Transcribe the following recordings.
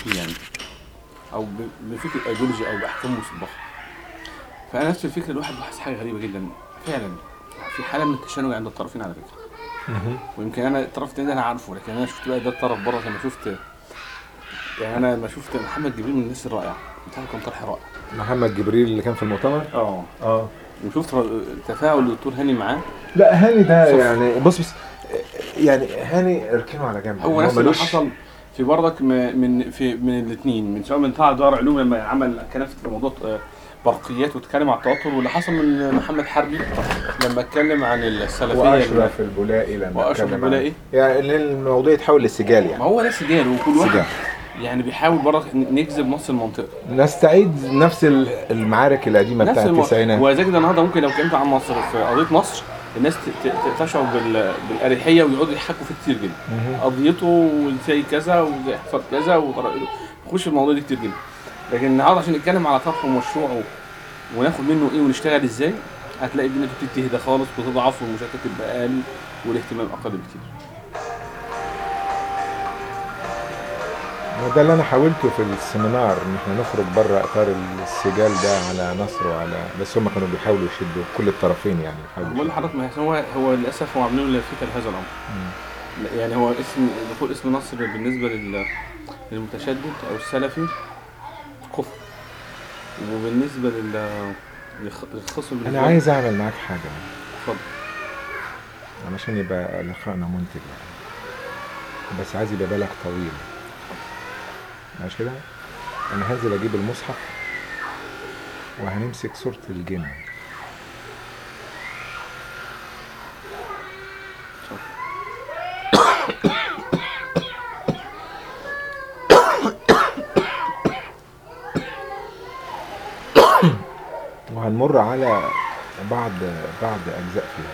فيه يعني او ب- بفكره ايديولوجي او باحكام مسبقه فانا نفس الفكره الواحد لاحظ حاجه غريبه جدا فعلا في حاله من التشنج عند الطرفين على فكره ويمكن انا الطرف التاني ده انا عارفه لكن انا شفت بقى ده الطرف بره لما شفت يعني انا لما شفت محمد جبريل من الناس الرائعه بتاعه كان طرح رائع محمد جبريل اللي كان في المؤتمر اه اه وشفت ر- تفاعل الدكتور هاني معاه لا هاني ده صف. يعني بص بص يعني هاني اركنه على جنب هو نفس اللي ملوش- حصل في برضك م- من في من الاثنين من سواء من طه دار علوم لما عمل كلام في موضوع آه، برقيات واتكلم عن التوتر واللي حصل من محمد حربي لما اتكلم عن السلفيه واشرف البولائي لما وأشرف اتكلم عن- البولائي. يعني اللي الموضوع يتحول للسجال ما يعني هو ده سجال وكل واحد سجال يعني بيحاول برضك ن- نجذب نص المنطقه نستعيد نفس ال- المعارك القديمه نفس بتاعت الم... التسعينات وزي كده النهارده ممكن لو اتكلمت عن مصر في قضيه مصر الناس ت- ت- تشعر بال... بالاريحيه ويقعدوا يحكوا فيه كتير جدا مهم. قضيته وازاي كذا وازاي حصل كذا وطرائقه خش في الموضوع ده كتير جدا لكن النهارده عشان نتكلم على طرح ومشروع و... وناخد منه ايه ونشتغل ازاي هتلاقي الدنيا تبتدي تهدى خالص وتضعف والمشاكل تبقى اقل والاهتمام اقل بكتير وده اللي انا حاولته في السيمينار ان احنا نخرج بره اطار السجال ده على نصر وعلى بس هم كانوا بيحاولوا يشدوا كل الطرفين يعني بيحاولوا بقول يشدوا. لحضرتك ما هي- هو هو للاسف هو عاملين له لافته لهذا الامر مم. لا، يعني هو اسم دخول اسم نصر بالنسبه لل للمتشدد او السلفي كفر وبالنسبه لل للخ- للخصم انا بالنسبة- عايز اعمل معاك حاجه اتفضل علشان يبقى لقائنا منتج يعني بس عايز يبقى بالك طويل ماشي كده انا هنزل اجيب المصحف وهنمسك سورة الجن وهنمر على بعض بعض اجزاء فيها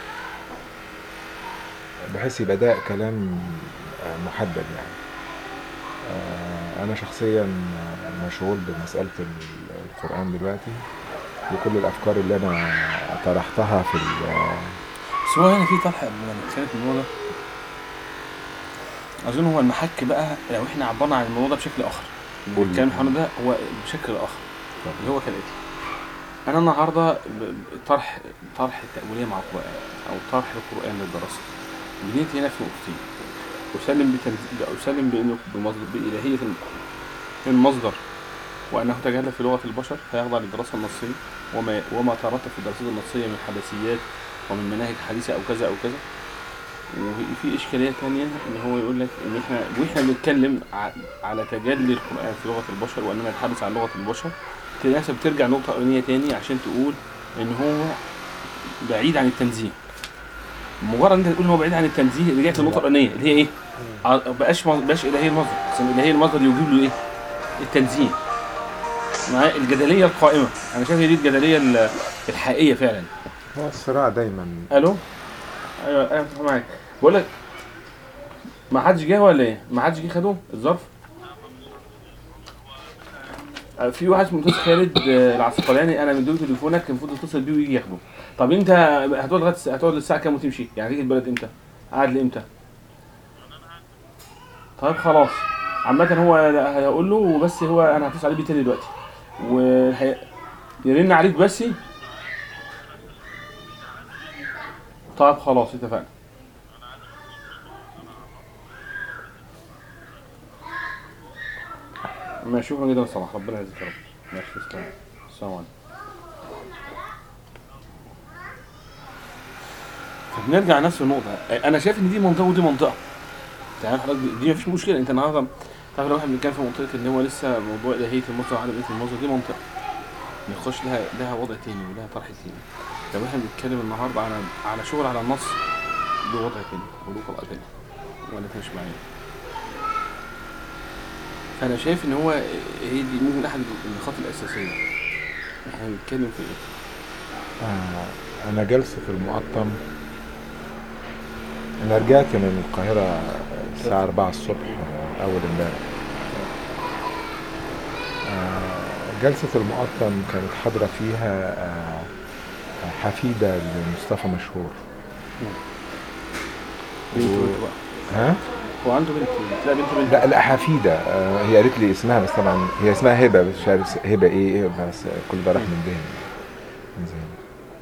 بحيث يبقى ده كلام آه، محدد يعني آه، انا شخصيا آه، مشغول بمساله ال- القران دلوقتي وكل الافكار اللي انا طرحتها في ال- بس هو هنا في طرح قبل ما نتكلم في الموضوع ده اظن هو المحك بقى لو احنا عبرنا عن الموضوع ده بشكل اخر قول. الكلام محمد ده هو بشكل اخر اللي هو كالاتي انا النهارده ب- ب- طرح طرح التأويلية مع القرآن او طرح القرآن للدراسة بنيتي هنا في نقطتين أسلم بتنزيل أسلم بأنه بمصدر بإلهية المصدر وأنه تجلى في لغة البشر فيخضع للدراسة النصية وما وما ترتب في الدراسات النصية من حدثيات ومن مناهج حديثة أو كذا أو كذا وفي إشكالية تانية إن هو يقول لك إن إحنا وإحنا بنتكلم ع- على تجلي القرآن في لغة البشر وأننا نتحدث عن لغة البشر تلاقي نفسك بترجع نقطة أولانية تاني عشان تقول إن هو بعيد عن التنزيه مجرد انت تقول ان هو بعيد عن التنزيه رجعت للنقطه الاولانيه اللي هي ايه؟ ع- بقاش مص- بقاش الهيه المصدر بس الهيه المصدر يجيب له ايه؟ التنزيه مع الجدليه القائمه انا شايف هي دي الجدليه ال- الحقيقيه فعلا هو الصراع دايما الو ايوه ايوه متفق معاك بقول لك ما حدش جه ولا ايه؟ ما حدش جه خدوه الظرف؟ آه، في واحد اسمه استاذ خالد آه، العسقلاني انا مديله تليفونك المفروض تتصل بيه ويجي ياخده طب انت هتقعد لغايه الس- هتقعد للساعه كام وتمشي؟ يعني هتيجي البلد امتى؟ قاعد لامتى؟ طيب خلاص عامة هو هقول له وبس هو انا هتصل عليه بيه تاني دلوقتي وهي... يرن عليك بس طيب خلاص اتفقنا ماشي شكرا جدا يا صلاح ربنا يجزيك يا رب ماشي تسلم السلام عليكم فبنرجع نفس النقطة أنا شايف إن دي منطقة ودي منطقة تعال حضرتك دي, دي مفيش مشكلة أنت النهاردة تعرف لو احنا بنتكلم في منطقة إن هو لسه موضوع إلهية المصدر وعدم إلهية المصدر دي منطقة نخش لها لها وضع تاني ولها طرح تاني لو احنا بنتكلم النهارده على على شغل على النص له وضع تاني وله طبقة تاني ولا مش معايا فأنا شايف إن هو هي دي ممكن أحد النقاط الأساسية احنا بنتكلم في إيه؟ آه، أنا جلسة في المقطم أنا رجعت من القاهرة الساعة 4 الصبح آه، أول امبارح آه، جلسة المقطم كانت حاضرة فيها آه، حفيدة لمصطفى مشهور مين و- انتوا بقى؟ ها؟ هو عنده بنت لا بنت بنت لا لا حفيده آه، هي قالت لي اسمها بس طبعا هي اسمها هبه بس مش عارف هبه ايه إيه، بس كل ده راح من ذهني من ذهني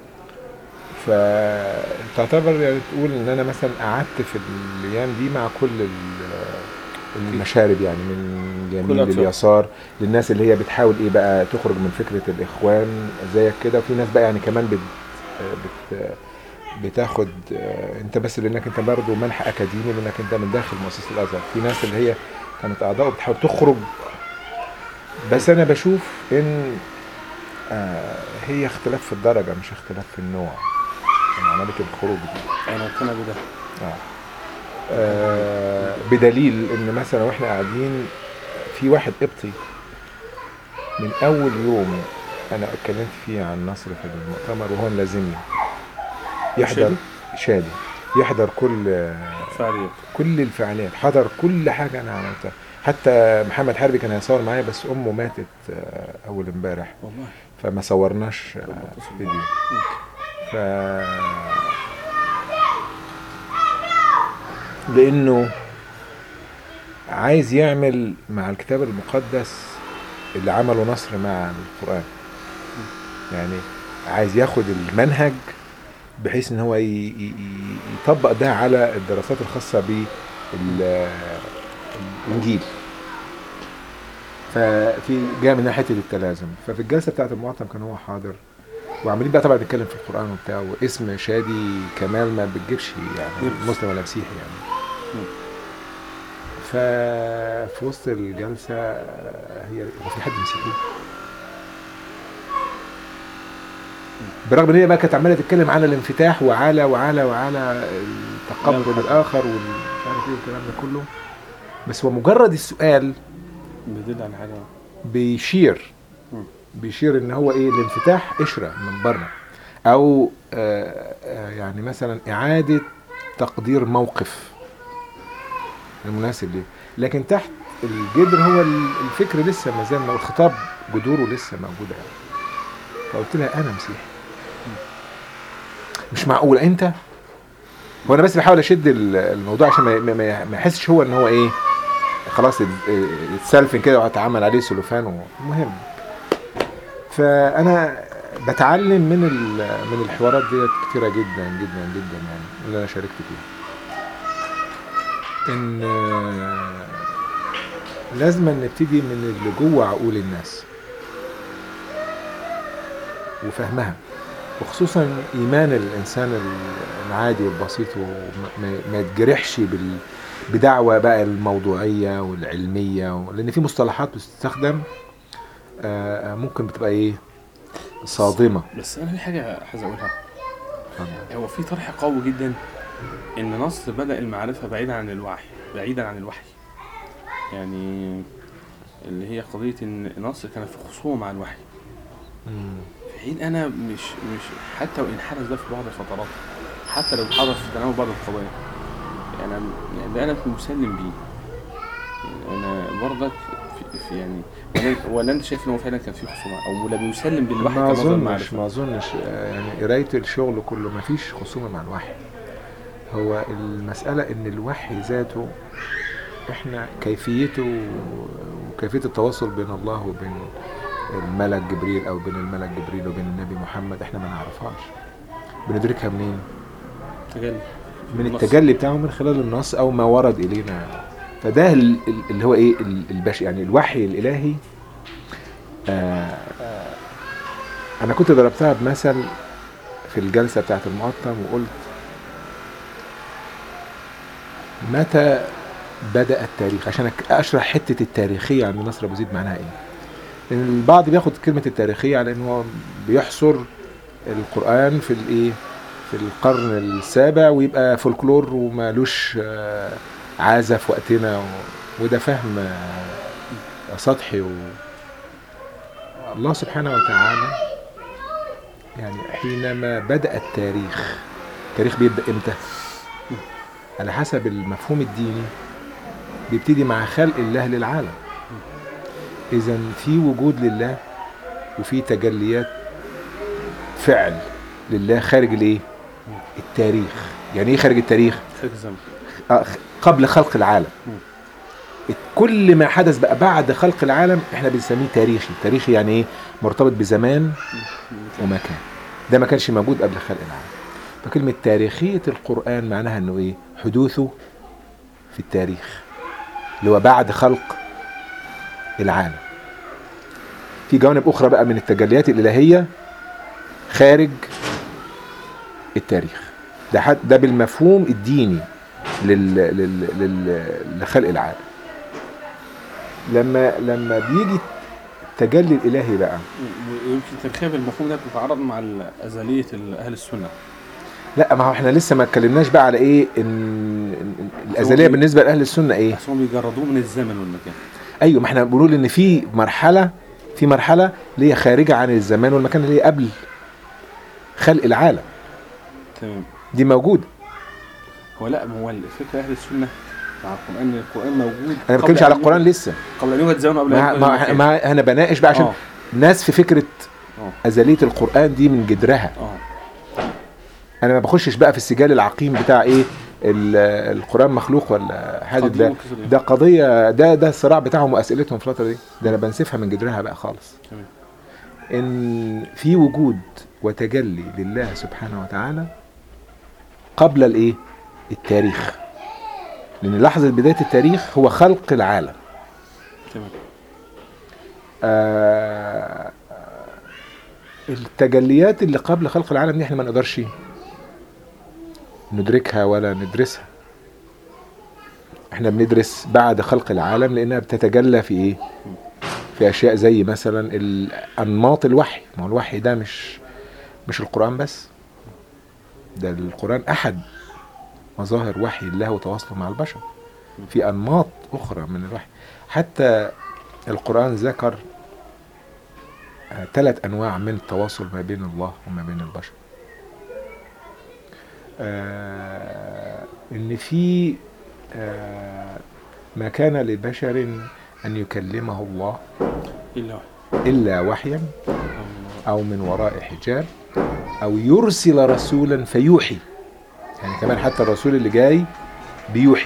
فتعتبر يعني تقول ان انا مثلا قعدت في الايام دي مع كل ال- المشارب يعني من كل اليمين الأطراف. لليسار للناس اللي هي بتحاول ايه بقى تخرج من فكره الاخوان زيك كده وفي ناس بقى يعني كمان بت بت بتاخد آه، انت بس لانك انت برضه منح اكاديمي لانك انت من داخل مؤسسه الازهر في ناس اللي هي كانت اعضاء وبتحاول تخرج بس انا بشوف ان آه، هي اختلاف في الدرجه مش اختلاف في النوع يعني عمليه الخروج دي انا مقتنع بده آه. آه بدليل ان مثلا واحنا قاعدين في واحد قبطي من اول يوم انا اتكلمت فيه عن نصر في المؤتمر وهو ملازمني يحضر شادي؟ شادي يحضر كل فعاليات كل الفعاليات حضر كل حاجه انا عملتها حتى محمد حربي كان هيصور معايا بس امه ماتت آه، اول امبارح والله فما صورناش آه، فيديو ف لانه عايز يعمل مع الكتاب المقدس اللي عمله نصر مع القرآن يعني عايز ياخد المنهج بحيث ان هو ي- ي- ي- يطبق ده على الدراسات الخاصة بالانجيل ففي جاء من ناحيه التلازم ففي الجلسه بتاعت المعطم كان هو حاضر وعمالين بقى طبعا نتكلم في القران وبتاع واسم شادي كمال ما بتجيبش يعني يبس. مسلم ولا مسيحي يعني مم. ففي وسط الجلسه هي هو في حد مسيحي برغم ان هي بقى كانت عماله تتكلم على الانفتاح وعلى وعلى وعلى تقبل الاخر والمش عارف ايه والكلام ده كله بس هو مجرد السؤال بيدل على حاجه بيشير مم. بيشير ان هو ايه الانفتاح قشره من بره او آه آه يعني مثلا اعاده تقدير موقف المناسب ليه لكن تحت الجدر هو ال- الفكر لسه ما زال الخطاب جذوره لسه موجوده يعني فقلت لها انا مسيحي مش معقول انت هو انا بس بحاول اشد ال- الموضوع عشان ما- ما ما- ما يحسش هو ان هو ايه خلاص ات- اتسلفن كده وهتعمل عليه سلوفان المهم فانا بتعلم من ال- من الحوارات ديت كتيره جدا جدا جدا يعني اللي انا شاركت فيها ان آه، لازم نبتدي من اللي جوه عقول الناس وفهمها وخصوصا ايمان الانسان العادي والبسيط وما ما- ما يتجرحش بال بدعوة بقى الموضوعية والعلمية و- لأن في مصطلحات بتستخدم آه، آه، ممكن بتبقى إيه صادمة بس انا في حاجه عايز اقولها اتفضل. هو في طرح قوي جدا ان نصر بدا المعرفه بعيدا عن الوحي بعيدا عن الوحي يعني اللي هي قضيه ان نصر كان في خصومه مع الوحي مم. في حين انا مش مش حتى وان حدث ده في بعض الفترات حتى لو حدث في تناول بعض القضايا يعني أنا- يعني ده انا مسلم بيه يعني انا برضك في, في يعني ولا, ولا انت شايف ان هو فعلا كان في خصومه او ولا بيسلم بالوحي ما كمصدر أظنش معرفه ما أظنش آه، يعني قراية الشغل كله ما فيش خصومة مع الوحي هو المسألة إن الوحي ذاته إحنا كيفيته وكيفية التواصل بين الله وبين الملك جبريل أو بين الملك جبريل وبين النبي محمد إحنا ما نعرفهاش بندركها منين؟ تجلي من النص. التجلي بتاعه من خلال النص او ما ورد الينا فده ال- ال- اللي هو ايه ال- البش يعني الوحي الالهي آه آه انا كنت ضربتها بمثل في الجلسه بتاعت المقطم وقلت متى بدا التاريخ عشان أك- اشرح حته التاريخيه عند نصر ابو زيد معناها ايه لان البعض بياخد كلمه التاريخيه على ان هو بيحصر القران في الايه في القرن السابع ويبقى فولكلور ومالوش آه، عازة في وقتنا و... وده فهم آه، سطحي و... الله سبحانه وتعالى يعني حينما بدأ التاريخ التاريخ بيبدأ امتى؟ على حسب المفهوم الديني بيبتدي مع خلق الله للعالم إذا في وجود لله وفي تجليات فعل لله خارج الايه؟ التاريخ يعني ايه خارج التاريخ؟ خارج الزمن آه، خ- قبل خلق العالم كل ما حدث بقى بعد خلق العالم احنا بنسميه تاريخي تاريخي يعني ايه مرتبط بزمان ومكان ده ما كانش موجود قبل خلق العالم فكلمة تاريخية القرآن معناها انه ايه حدوثه في التاريخ اللي هو بعد خلق العالم في جوانب اخرى بقى من التجليات الالهية خارج التاريخ ده حد ده بالمفهوم الديني لل... لل... لل... لخلق العالم لما لما بيجي التجلي الالهي بقى ويمكن ترخية بالمفهوم ده بتتعارض مع أزلية أهل السنة لا ما هو احنا لسه ما اتكلمناش بقى على ايه ان إن الازليه هو- بالنسبه لاهل السنه ايه بس هم بيجردوه من الزمن والمكان ايوه ما احنا بنقول ان في مرحله في مرحله اللي هي خارجه عن الزمان والمكان اللي هي قبل خلق العالم تمام دي موجوده هو لا ما هو الفكرة أهل السنة مع القرآن إن القرآن موجود انا ما قبل بتكلمش على أن القران يوجد- لسه قبل أن يوجد زمن وقبل أن ما, يوجد ما, مكان. ما انا بناقش بقى عشان آه. ناس في فكره آه. ازليه القران دي من جدرها اه انا ما بخشش بقى في السجال العقيم بتاع ايه ال- القران مخلوق ولا حادث قديم ده وكسر. ده قضيه ده ده الصراع بتاعهم واسئلتهم في الفتره دي ده انا بنسفها من جدرها بقى خالص تمام. ان في وجود وتجلي لله سبحانه وتعالى قبل الايه التاريخ لان لحظه بدايه التاريخ هو خلق العالم تمام آه التجليات اللي قبل خلق العالم دي احنا ما نقدرش ندركها ولا ندرسها احنا بندرس بعد خلق العالم لانها بتتجلى في ايه في اشياء زي مثلا ال- انماط الوحي ما هو الوحي ده مش مش القران بس ده القران احد مظاهر وحي الله وتواصله مع البشر في انماط اخرى من الوحي حتى القران ذكر ثلاث انواع من التواصل ما بين الله وما بين البشر آه ان في آه ما كان لبشر ان يكلمه الله إلا واحد الا وحيا الله. او من وراء حجاب او يرسل رسولا فيوحي يعني كمان حتى الرسول اللي جاي بيوحي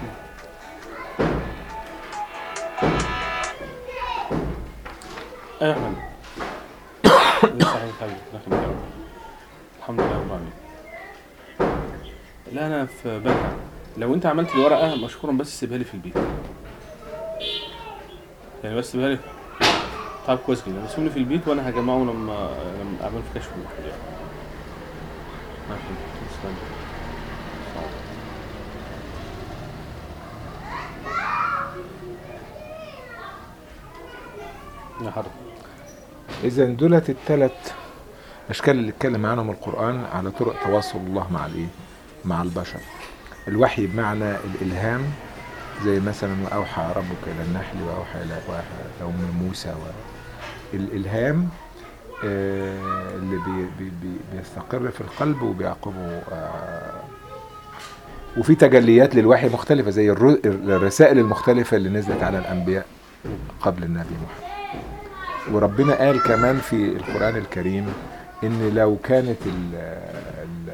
أيوة يا أحمد لسه حبيبي حبيبي داخل الجامعة. الحمد لله رب العالمين لا أنا في بالها لو أنت عملت لي ورقة مشكورا بس سيبها لي في البيت يعني بس سيبها لي طيب كويس جدا بس سيبني في البيت وأنا هجمعه لما لما أعمل في كشف المحل يعني ماشي تسلم يا حضرتك اذا دولت الثلاث اشكال اللي اتكلم عنهم القران على طرق تواصل الله مع الايه مع البشر الوحي بمعنى الالهام زي مثلا واوحى ربك الى النحل واوحى الى واحد ام موسى و... الالهام آه، اللي بي بي بي بيستقر في القلب وبيعقبه آه، وفي تجليات للوحي مختلفة زي الر- الرسائل المختلفة اللي نزلت على الأنبياء قبل النبي محمد وربنا قال كمان في القرآن الكريم إن لو كانت ال ال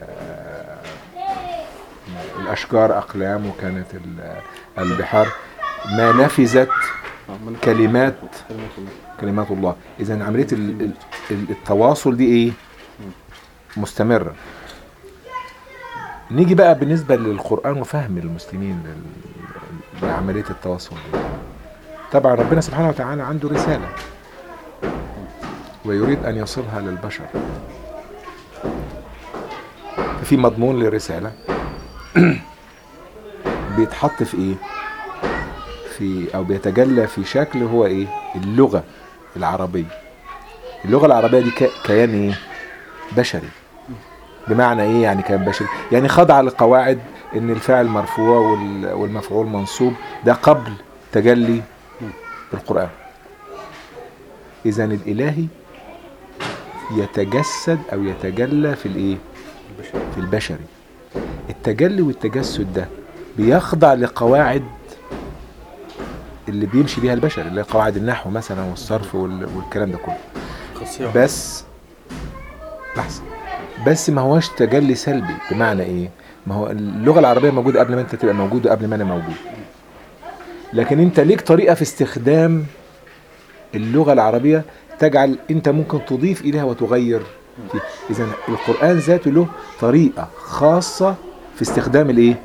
الأشجار أقلام وكانت ال- البحار ما نفذت آه، من- كلمات كلمات الله كلمات الله إذا عملية ال- ال- ال- التواصل دي إيه مستمرة نيجي بقى بالنسبة للقرآن وفهم المسلمين لل- لعملية التواصل دي طبعا ربنا سبحانه وتعالى عنده رسالة ويريد أن يصلها للبشر في مضمون للرسالة بيتحط في ايه في او بيتجلى في شكل هو ايه اللغة العربية اللغة العربية دي ك- كيان ايه بشري بمعنى ايه يعني كيان بشري يعني خضع لقواعد ان الفاعل مرفوع وال- والمفعول منصوب ده قبل تجلي القرآن اذا الالهي يتجسد او يتجلى في الايه البشر في البشري التجلي والتجسد ده بيخضع لقواعد اللي بيمشي بيها البشر اللي هي قواعد النحو مثلا والصرف وال- والكلام ده كله خاصية بس لحظة بس ما هوش تجلي سلبي بمعنى ايه ما هو اللغه العربيه موجوده قبل ما انت تبقى موجود وقبل ما انا موجود لكن انت ليك طريقه في استخدام اللغه العربيه تجعل انت ممكن تضيف اليها وتغير فيها اذا القران ذاته له طريقه خاصه في استخدام الايه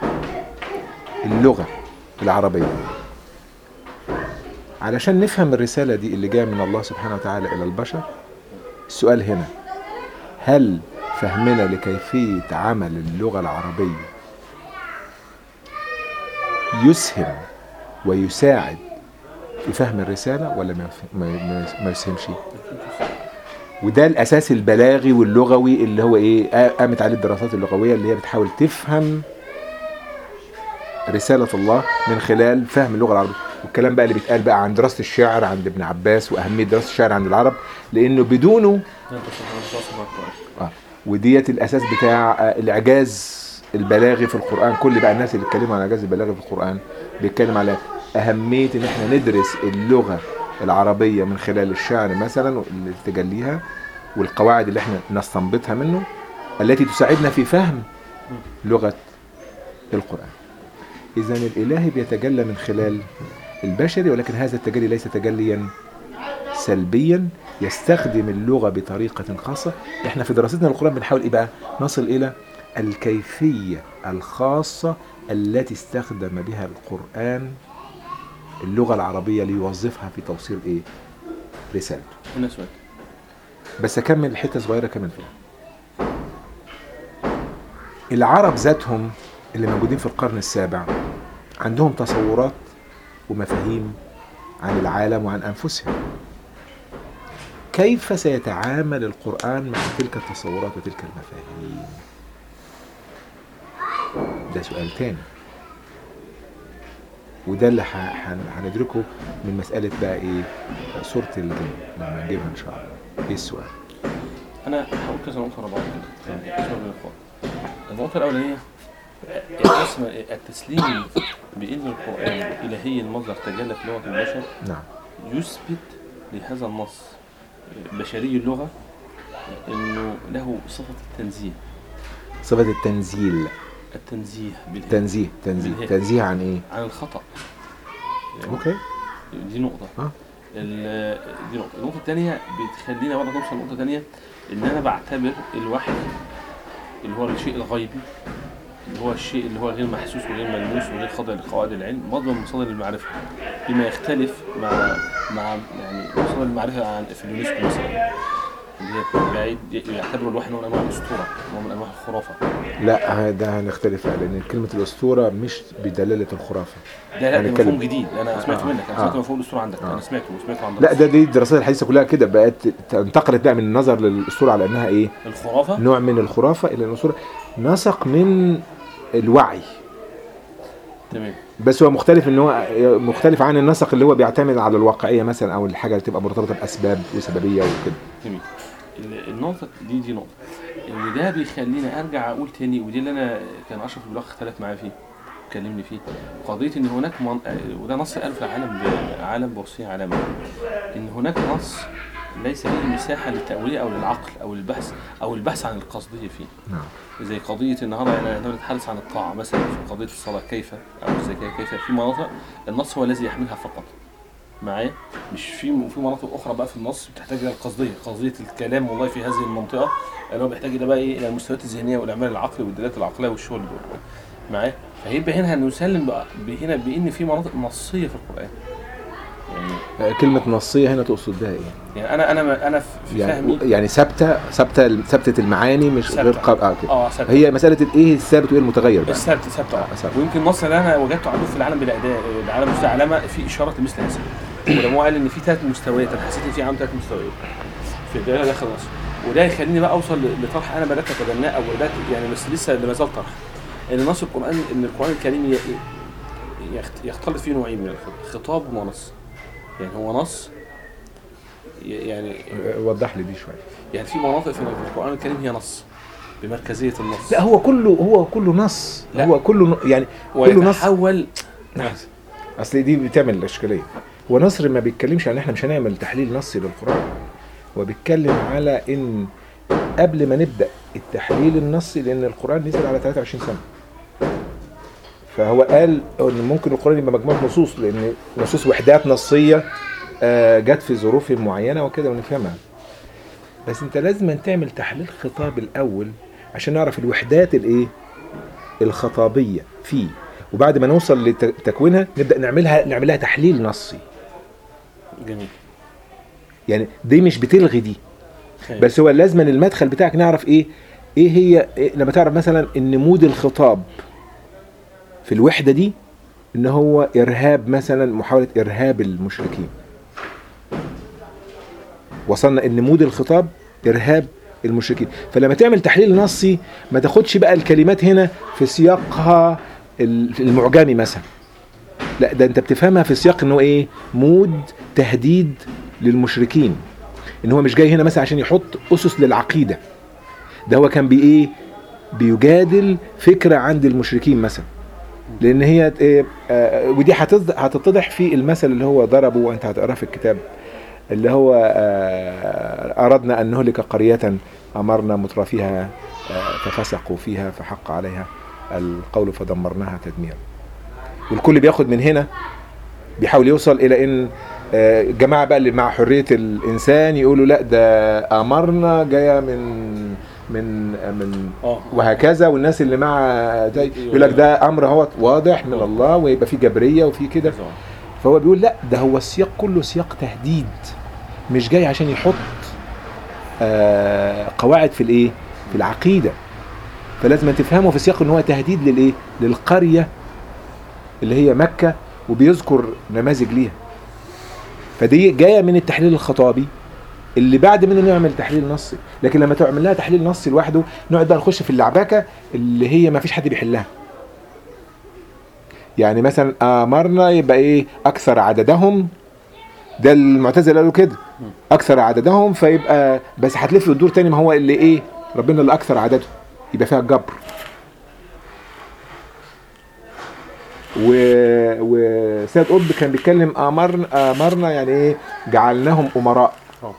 اللغه العربيه علشان نفهم الرساله دي اللي جايه من الله سبحانه وتعالى الى البشر السؤال هنا هل فهمنا لكيفيه عمل اللغه العربيه يسهم ويساعد في فهم الرساله ولا ما يف- ما- ما- ما يسهمش وده الاساس البلاغي واللغوي اللي هو ايه قا- قامت عليه الدراسات اللغويه اللي هي بتحاول تفهم رساله الله من خلال فهم اللغه العربيه والكلام بقى اللي بيتقال بقى عن دراسه الشعر عند ابن عباس واهميه دراسه الشعر عند العرب لانه بدونه لا تصل تصل مع القرآن. آه. وديت الاساس بتاع آه، الاعجاز البلاغي في القران كل بقى الناس اللي اتكلموا عن الاعجاز البلاغي في القران بيتكلم على اهميه ان احنا ندرس اللغه العربيه من خلال الشعر مثلا اللي تجليها والقواعد اللي احنا نستنبطها منه التي تساعدنا في فهم لغه القران اذا الاله بيتجلى من خلال البشري ولكن هذا التجلي ليس تجليا سلبيا يستخدم اللغه بطريقه خاصه احنا في دراستنا للقران بنحاول ايه بقى نصل الى الكيفيه الخاصه التي استخدم بها القران اللغه العربيه ليوظفها في توصيل ايه رسالته هنا سؤال بس اكمل حته صغيره كمان فيها العرب ذاتهم اللي موجودين في القرن السابع عندهم تصورات ومفاهيم عن العالم وعن انفسهم كيف سيتعامل القران مع تلك التصورات وتلك المفاهيم ده سؤال تاني وده اللي ح- هن- هندركه من مسألة بقى ايه سورة الجن لما نجيبها ان شاء الله ايه السؤال انا هقول كذا نقطه ورا بعض كده يعني شغل الاخوان النقطه الاولانيه الرسم التسليم بان القران الهي المصدر تجلى في لغه البشر نعم يثبت لهذا النص بشري اللغه انه له صفه التنزيه صفة التنزيل التنزيه بالهي تنزيه تنزيه بالهي. تنزيه عن ايه عن الخطا اوكي دي نقطة اه ال- دي نقطة النقطة الثانية بتخلينا برضه نوصل لنقطة ثانية إن أنا بعتبر الوحي اللي هو الشيء الغيبي اللي هو الشيء اللي هو غير محسوس وغير ملموس وغير خاضع لقواعد العلم مصدر من مصادر المعرفة بما يختلف مع مع يعني مصادر المعرفة عن في اليونسكو مثلا اللي هي بعيد- يعتبروا الوحي نوع من أنواع الأسطورة نوع من أنواع الخرافة لا ده هنختلف بقى، لان كلمة الاسطورة مش بدلالة الخرافة ده لا ده هنتكلم. مفهوم جديد أنا سمعته آه. منك أنا آه. سمعت مفهوم الأسطورة عندك آه. أنا سمعته وسمعته عندك لا ده دي الدراسات الحديثة كلها كده بقت انتقلت بقى من النظر للاسطورة على انها ايه الخرافة نوع من الخرافة الى الاسطورة نسق من الوعي تمام بس هو مختلف ان هو مختلف عن النسق اللي هو بيعتمد على الواقعيه مثلا او الحاجه اللي تبقى مرتبطه باسباب وسببيه وكده جميل ال- النقطة دي دي نقطة وده بيخليني ارجع اقول تاني ودي اللي انا كان اشرف البلاغ اختلف معايا فيه كلمني فيه قضية ان هناك من... وده نص قاله في العالم ب... عالم بوصية عالمي ان هناك نص ليس فيه مساحة للتأويل او للعقل او البحث او البحث عن القصدية فيه نعم زي قضية النهاردة يعني احنا بنتحدث عن الطاعة مثلا في قضية الصلاة كيف أو الزكاة كيف في مناطق النص هو الذي يحملها فقط معايا مش في في مناطق أخرى بقى في النص بتحتاج إلى القصدية قصدية الكلام والله في هذه المنطقة اللي هو بيحتاج إلى بقى إيه إلى المستويات الذهنية والإعمال العقلي والدلالات العقلية والشغل دول معايا فهيبقى هنا هنسلم بقى هنا بإن في مناطق نصية في القرآن يعني آه، كلمه نصيه هنا تقصد بها ايه يعني أنا أنا أنا في في يعني فهمي يعني ثابته ثابته ثابته المعاني مش ثابتة. غير قاب اه كده اه ثابت هي مساله الايه الثابت وايه المتغير بقى الثابت ثابت اه آه، ثابت. ويمكن النص اللي انا وجدته عنده في العالم بلا اداء العالم مستوى علامه في اشاره لمثل هذا ولما هو قال ان في ثلاث مستويات انا حسيت ان في عنده ثلاث مستويات في الدائره داخل النص وده يخليني بقى اوصل ل- لطرح انا بدات اتبناه او بدات يعني بس لسه ما زال طرح ان نص القران ان القران الكريم ي- يخت- يختلط فيه نوعين من الخطاب خطاب ونص يعني هو نص ي- يعني آه، وضح لي دي شويه يعني في مناطق في القران الكريم هي نص بمركزيه النص لا هو كله هو كله نص لا. هو كله ن- يعني كله نص ويتحول اصل دي بتعمل اشكاليه هو نصر ما بيتكلمش عن احنا مش هنعمل تحليل نصي للقران هو بيتكلم على ان قبل ما نبدا التحليل النصي لان القران نزل على 23 سنه فهو قال ان ممكن القران يبقى مجموعه نصوص لان نصوص وحدات نصيه آه، جت في ظروف معينه وكده ونفهمها بس انت لازم تعمل تحليل خطاب الاول عشان نعرف الوحدات الايه الخطابيه فيه وبعد ما نوصل لتكوينها نبدا نعملها نعملها تحليل نصي جميل يعني دي مش بتلغي دي خير. بس هو لازم المدخل بتاعك نعرف ايه ايه هي إيه لما تعرف مثلا ان مود الخطاب في الوحده دي ان هو ارهاب مثلا محاوله ارهاب المشركين وصلنا ان مود الخطاب ارهاب المشركين فلما تعمل تحليل نصي ما تاخدش بقى الكلمات هنا في سياقها ال- المعجمي مثلا لا ده انت بتفهمها في سياق انه ايه مود تهديد للمشركين ان هو مش جاي هنا مثلا عشان يحط اسس للعقيده ده هو كان بايه بيجادل فكره عند المشركين مثلا لان هي إيه آه ودي هتض- هتتضح في المثل اللي هو ضربه وانت هتقراه في الكتاب اللي هو آه اردنا ان نهلك قريه امرنا مترفيها آه ففسقوا فيها فحق عليها القول فدمرناها تدميرا والكل بياخد من هنا بيحاول يوصل الى ان آه، الجماعه بقى اللي مع حريه الانسان يقولوا لا ده امرنا جايه من من من اه وهكذا والناس اللي مع زي يقول لك ده امر هو واضح من الله ويبقى فيه جبريه وفيه كده فهو بيقول لا ده هو السياق كله سياق تهديد مش جاي عشان يحط آه قواعد في الايه في العقيده فلازم تفهمه في سياق ان هو تهديد للايه للقريه اللي هي مكه وبيذكر نماذج ليها فدي جايه من التحليل الخطابي اللي بعد منه نعمل تحليل نصي لكن لما تعمل لها تحليل نصي لوحده نقعد بقى نخش في اللعبكه اللي هي ما فيش حد بيحلها يعني مثلا امرنا يبقى ايه اكثر عددهم ده المعتزله قالوا كده اكثر عددهم فيبقى بس هتلف وتدور تاني ما هو اللي ايه ربنا اللي اكثر عدده يبقى فيها الجبر و... وسيد قطب كان بيتكلم امرنا امرنا يعني ايه جعلناهم امراء اه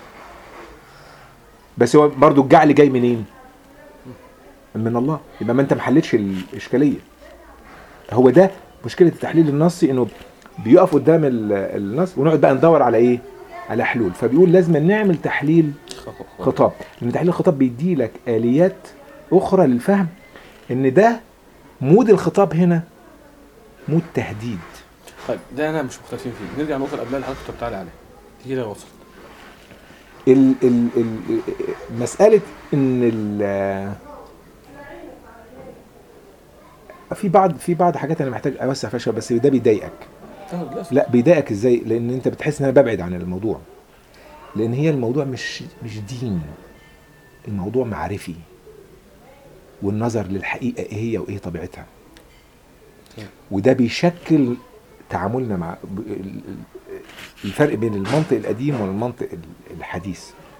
بس هو برضو الجعل جاي منين من الله يبقى ما انت محلتش الاشكاليه هو ده مشكله التحليل النصي انه بيقف قدام ال- النص ونقعد بقى ندور على ايه على حلول فبيقول لازم نعمل تحليل خطأ. خطاب لان تحليل الخطاب بيدي لك اليات اخرى للفهم ان ده مود الخطاب هنا مود تهديد طيب ده انا مش مختلفين فيه نرجع للنقطه اللي قبلها اللي حضرتك كنت بتعلي عليها دي كده وصلت ال ال ال مسألة إن ال في بعض في بعض حاجات أنا محتاج أوسع فيها شوية بس ده بيضايقك طيب للاسف لا بيضايقك إزاي؟ لأن أنت بتحس إن أنا ببعد عن الموضوع لأن هي الموضوع مش مش دين الموضوع معرفي والنظر للحقيقة إيه هي وإيه طبيعتها طيب. وده بيشكل تعاملنا مع ب- ال- ال- الفرق بين المنطق القديم والمنطق ال- الحديث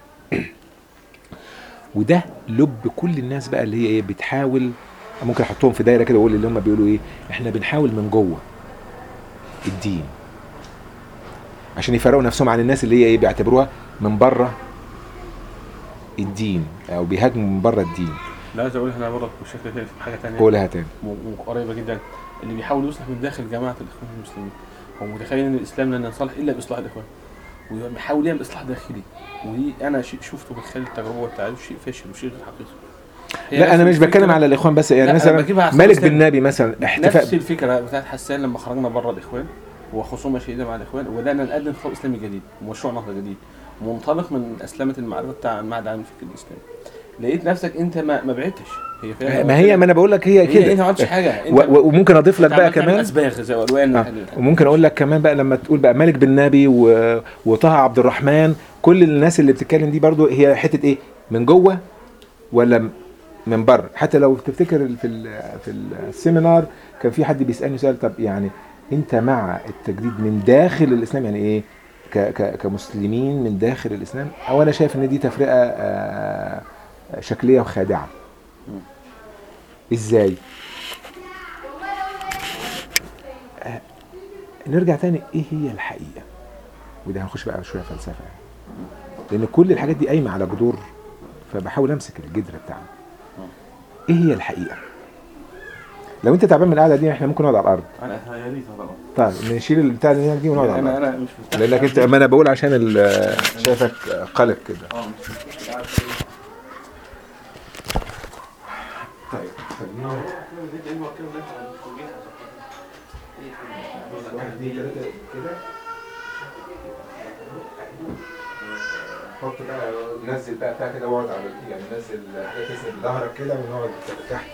وده لب كل الناس بقى اللي هي ايه بتحاول ممكن احطهم في دايره كده واقول اللي هم بيقولوا ايه احنا بنحاول من جوه الدين عشان يفرقوا نفسهم عن الناس اللي هي ايه بيعتبروها من بره الدين او بيهاجموا من بره الدين لا عايز اقول احنا برضه بشكل تاني في حاجه تانيه قولها تاني م- وقريبه جدا اللي بيحاول يصلح من داخل جماعه الاخوان المسلمين هو متخيل ان الاسلام لن ينصلح الا باصلاح الاخوان وبيحاول يعمل اصلاح داخلي ودي انا شيء شفته من خلال التجربه والتعالج شيء فاشل وشيء غير حقيقي هي لا نفس انا مش الفكرة- بتكلم على الاخوان بس يعني لا، أنا مثلا بجيبها على مالك سبيل بن نبي مثلا نفس احتفاء الفكره بتاعت حسان لما خرجنا بره الاخوان وخصومه شديده مع الاخوان وبدانا نقدم خطاب اسلامي جديد ومشروع نهضه جديد منطلق من اسلمه المعرفه بتاع المعهد العالمي للفكر الاسلامي لقيت نفسك انت ما ما بعدتش هي فعلا ما هي ما انا بقول لك هي هي انت ما كده عملتش حاجه و- و- وممكن اضيف لك بقى كمان اسباغ زي الوان آه. وممكن اقول لك كمان بقى لما تقول بقى مالك بن نبي و... وطه عبد الرحمن كل الناس اللي بتتكلم دي برضو هي حته ايه من جوه ولا م- من بره حتى لو تفتكر ال- في ال... في السيمينار كان في حد بيسالني سؤال طب يعني انت مع التجديد من داخل الاسلام يعني ايه ك... ك... كمسلمين من داخل الاسلام او انا شايف ان دي تفرقه آه، شكليه وخادعه مم. ازاي آه، نرجع تاني ايه هي الحقيقه وده هنخش بقى شويه فلسفه يعني. لان كل الحاجات دي قايمه على جذور فبحاول امسك الجدر بتاعنا ايه هي الحقيقه لو انت تعبان من القعده دي احنا ممكن نقعد على الارض انا يا ريت هذا طيب نشيل البتاع اللي هناك دي ونقعد على انا الارض انا مش مستحمل لانك انت ما انا بقول عشان ال- شايفك قلق كده اه مش مستحمل طيب خلينا واحد اتنين تلاته كده حط بقى نزل بقى بتاع كده واقعد على يعني نزل حاجه تسند ظهرك كده ونقعد تحت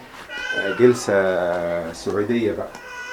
جلسه سعوديه بقى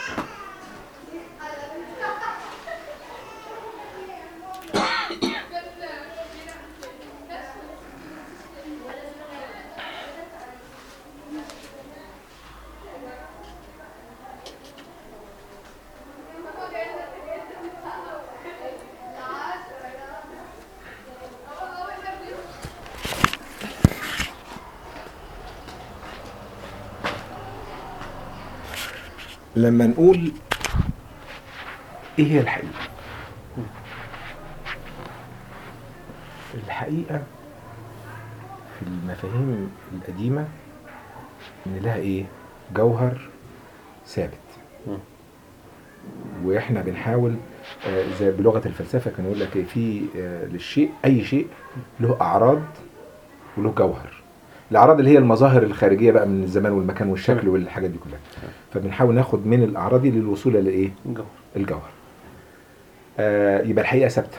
لما نقول ايه هي الحقيقة الحقيقة في المفاهيم القديمة ان لها ايه جوهر ثابت مم. واحنا بنحاول آه، زي بلغة الفلسفة كان يقول لك إيه، في آه، للشيء اي شيء له اعراض وله جوهر الاعراض اللي هي المظاهر الخارجيه بقى من الزمان والمكان والشكل تمام. والحاجات دي كلها فبنحاول ناخد من الاعراض دي للوصول لايه الجو الجوهر آه يبقى الحقيقه ثابته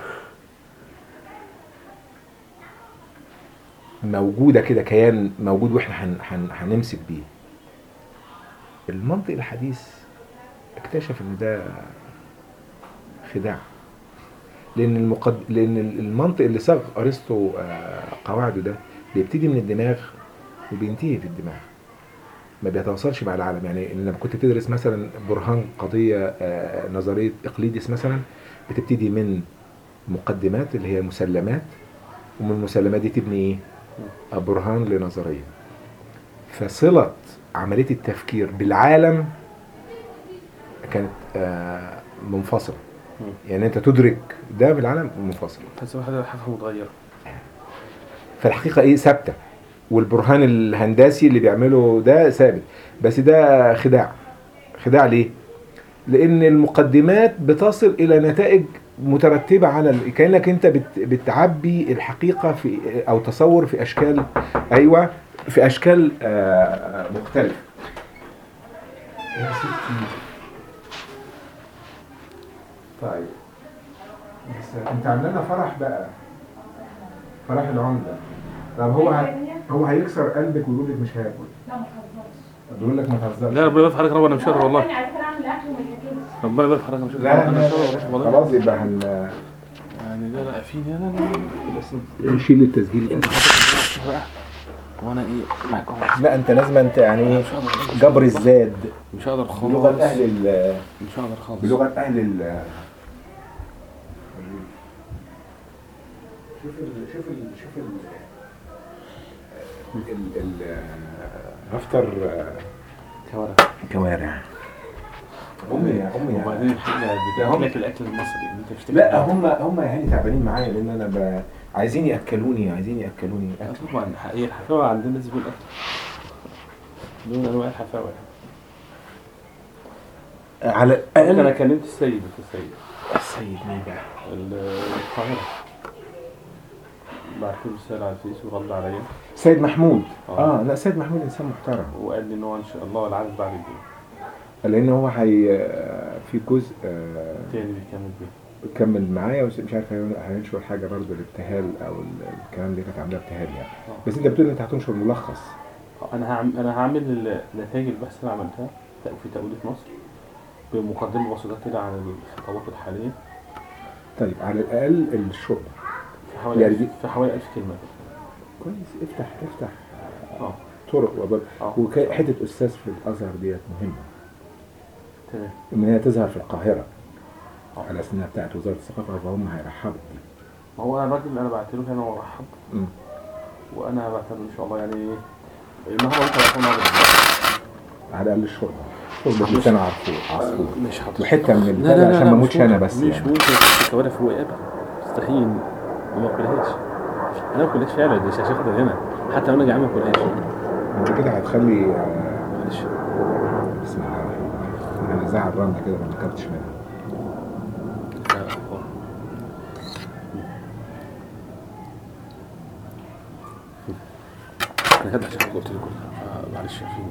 موجوده كده كيان موجود واحنا هن هن هنمسك بيه المنطق الحديث اكتشف ان ده خداع لان المقد... لان المنطق اللي صاغ ارسطو آه، قواعده ده بيبتدي من الدماغ وبينتهي في الدماغ ما بيتواصلش مع العالم يعني لما كنت بتدرس مثلا برهان قضيه آه، نظريه اقليدس مثلا بتبتدي من مقدمات اللي هي مسلمات ومن المسلمات دي تبني ايه؟ آه، برهان لنظريه فصله عمليه التفكير بالعالم كانت آه، منفصله مم. يعني انت تدرك ده بالعالم منفصل بس واحد حاجه متغيره فالحقيقه ايه ثابته والبرهان الهندسي اللي بيعمله ده ثابت بس ده خداع خداع ليه لان المقدمات بتصل الى نتائج مترتبه على ال- كانك انت بت بتعبي الحقيقه في او تصور في اشكال ايوه في اشكال آه، مختلفه يا ستي طيب بس انت عامل لنا فرح بقى فرح العمده طب هو ه... هو هيكسر قلبك ويقول لك مش هاكل لا ما تهزرش بيقول لك ما تهزرش لا ربنا يبارك في حضرتك رب انا مش قادر والله انا على فكره اعمل اكل وما يتاكلش ربنا يبارك في حضرتك أنا مش قادر لا انا لا مش قادر والله خلاص يبقى هن يعني لا لا في لا لا لا بس نشيل التسجيل انت حضرتك بقى وانا ايه معاك أهو. لا انت لازم انت يعني مش هقدر والله. جبر الزاد مش هقدر خالص بلغه اهل ال... مش هقدر خالص بلغه اهل ال... شوف ال... شوف ال... شوف ال... ال... ال... هفطر كوارع كوارع امي يا امي يا وبعدين الحاجه يا هم- بتجيب لك الاكل المصري انت مش لا هم هم يا هاني تعبانين معايا لان انا ب... عايزين ياكلوني عايزين ياكلوني اكل طبعا هي الحفاوه عندنا لازم يكون اكل دون انواع الحفاوه يعني على انا الاقل كلمت السيد في السيد السيد مين بقى ال- القاهره بعت له رساله على الفيس ورد عليا سيد محمود آه. اه لا سيد محمود انسان محترم وقال لي ان هو ان شاء الله العدد بعد الدين لان هو هي في جزء آه، تاني بيكمل بيه كمل معايا بس مش عارف هي- هينشر حاجه برضه الابتهال او ال- الكلام اللي كانت عاملاه ابتهال يعني آه. بس انت بتقول انت هتنشر ملخص انا هعمل انا هعمل ال- نتائج البحث اللي عملتها في تأويلة مصر بمقدمة بسيطة كده عن الخطوات الحالية طيب على الاقل الشغل في حوالي يعني ألف دي- في حوالي 1000 كلمة كويس افتح افتح اه طرق وباب اه وحته استاذ في الازهر ديت مهمه تمام ان هي تظهر في القاهره آه. على اسمها بتاعت وزاره الثقافه فهم هيرحبوا بيه ما هو انا الراجل اللي انا بعت له هنا وارحب مم. وانا بعت له ان شاء الله يعني النهارده انت بعت له على الاقل الشرب شرب لسان عصفور عصفور مش حاضر وحته من لا البتاع لا لا عشان لا ما مش اموتش انا ممكن. بس مش يعني ممكن تحط كوارع في الرقابة مستحيل ما اقبلهاش انا ما باكلهاش فعلا مش عشان خاطر هنا حتى لو انا جعان ما باكلهاش انت كده هتخلي آه، معلش بسم الله الرحمن الرحيم انا زعل رندا كده ما اكلتش منها لا، هو- انا كده عشان قلت لي كلها معلش يا فيني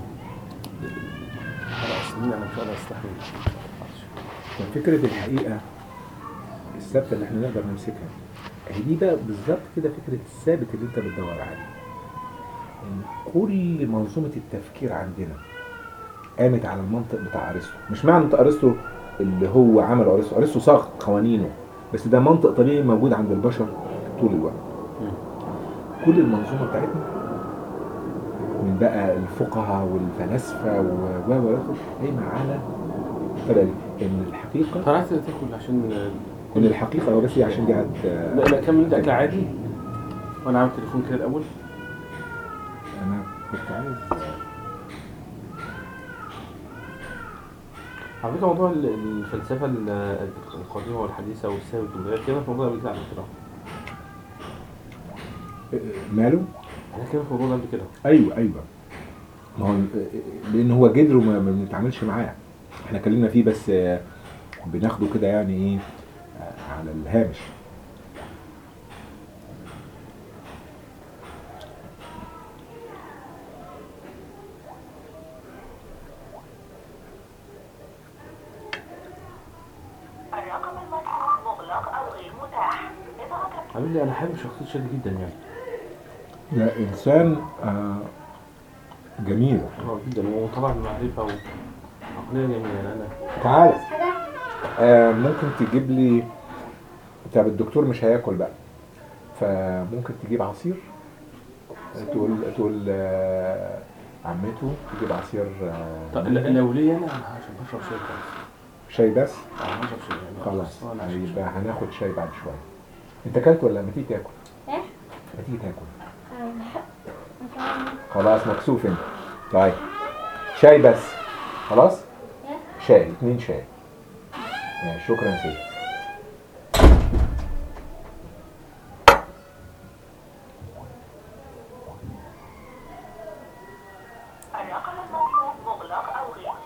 خلاص سنين انا مش قادر استحمل معلش. فكرة الحقيقة الثابتة اللي احنا نقدر نمسكها هي دي بقى بالظبط كده فكرة الثابت اللي انت بتدور عليه ان كل منظومة التفكير عندنا قامت على المنطق بتاع ارسطو مش معنى انت ارسطو اللي هو عمله ارسطو ارسطو صاغ قوانينه بس ده منطق طبيعي موجود عند البشر طول الوقت مم. كل المنظومة بتاعتنا من بقى الفقهاء والفلاسفة و و و قايمة على الطريقة دي ان الحقيقة طلعت تاكل عشان ان الحقيقه هو بس هي عشان دي هت لا لا كمل انت اكل عادي وانا عامل تليفون كده الاول انا كنت عايز على فكره موضوع ال- الفلسفه ال- القديمه والحديثه والثابت والغير كده في موضوع قبل كده على فكره ماله انا كده في الموضوع ده قبل كده ايوه ايوه ما هو لان هو جدر وما ما بنتعاملش معاه احنا اتكلمنا فيه بس آه، بناخده كده يعني ايه آه، على الهامش الرقم المطلوب مغلق أو غير متاح اضغط عامل لي انا حابب شخصيه شادي جدا يعني ده انسان آه، جميل اه جدا وطبعا معرفه وعقليه جميله يعني انا تعال آه ممكن تجيب لي طب الدكتور مش هياكل بقى فممكن تجيب عصير تقول تقول آه عمته تجيب عصير آه طب لا- لو ليا انا انا عشان بشرب شاي خالص شاي بس اه بشرب شاي يعني خلاص آه، انا عشان يبقى هناخد شاي بعد شويه انت اكلت ولا ما تيجي تاكل ايه؟ ما تيجي تاكل آه. خلاص مكسوف انت طيب شاي بس خلاص ايه؟ شاي اتنين شاي ماشي، شكرا يا سيدي الرقم المطلوب مغلق أو غير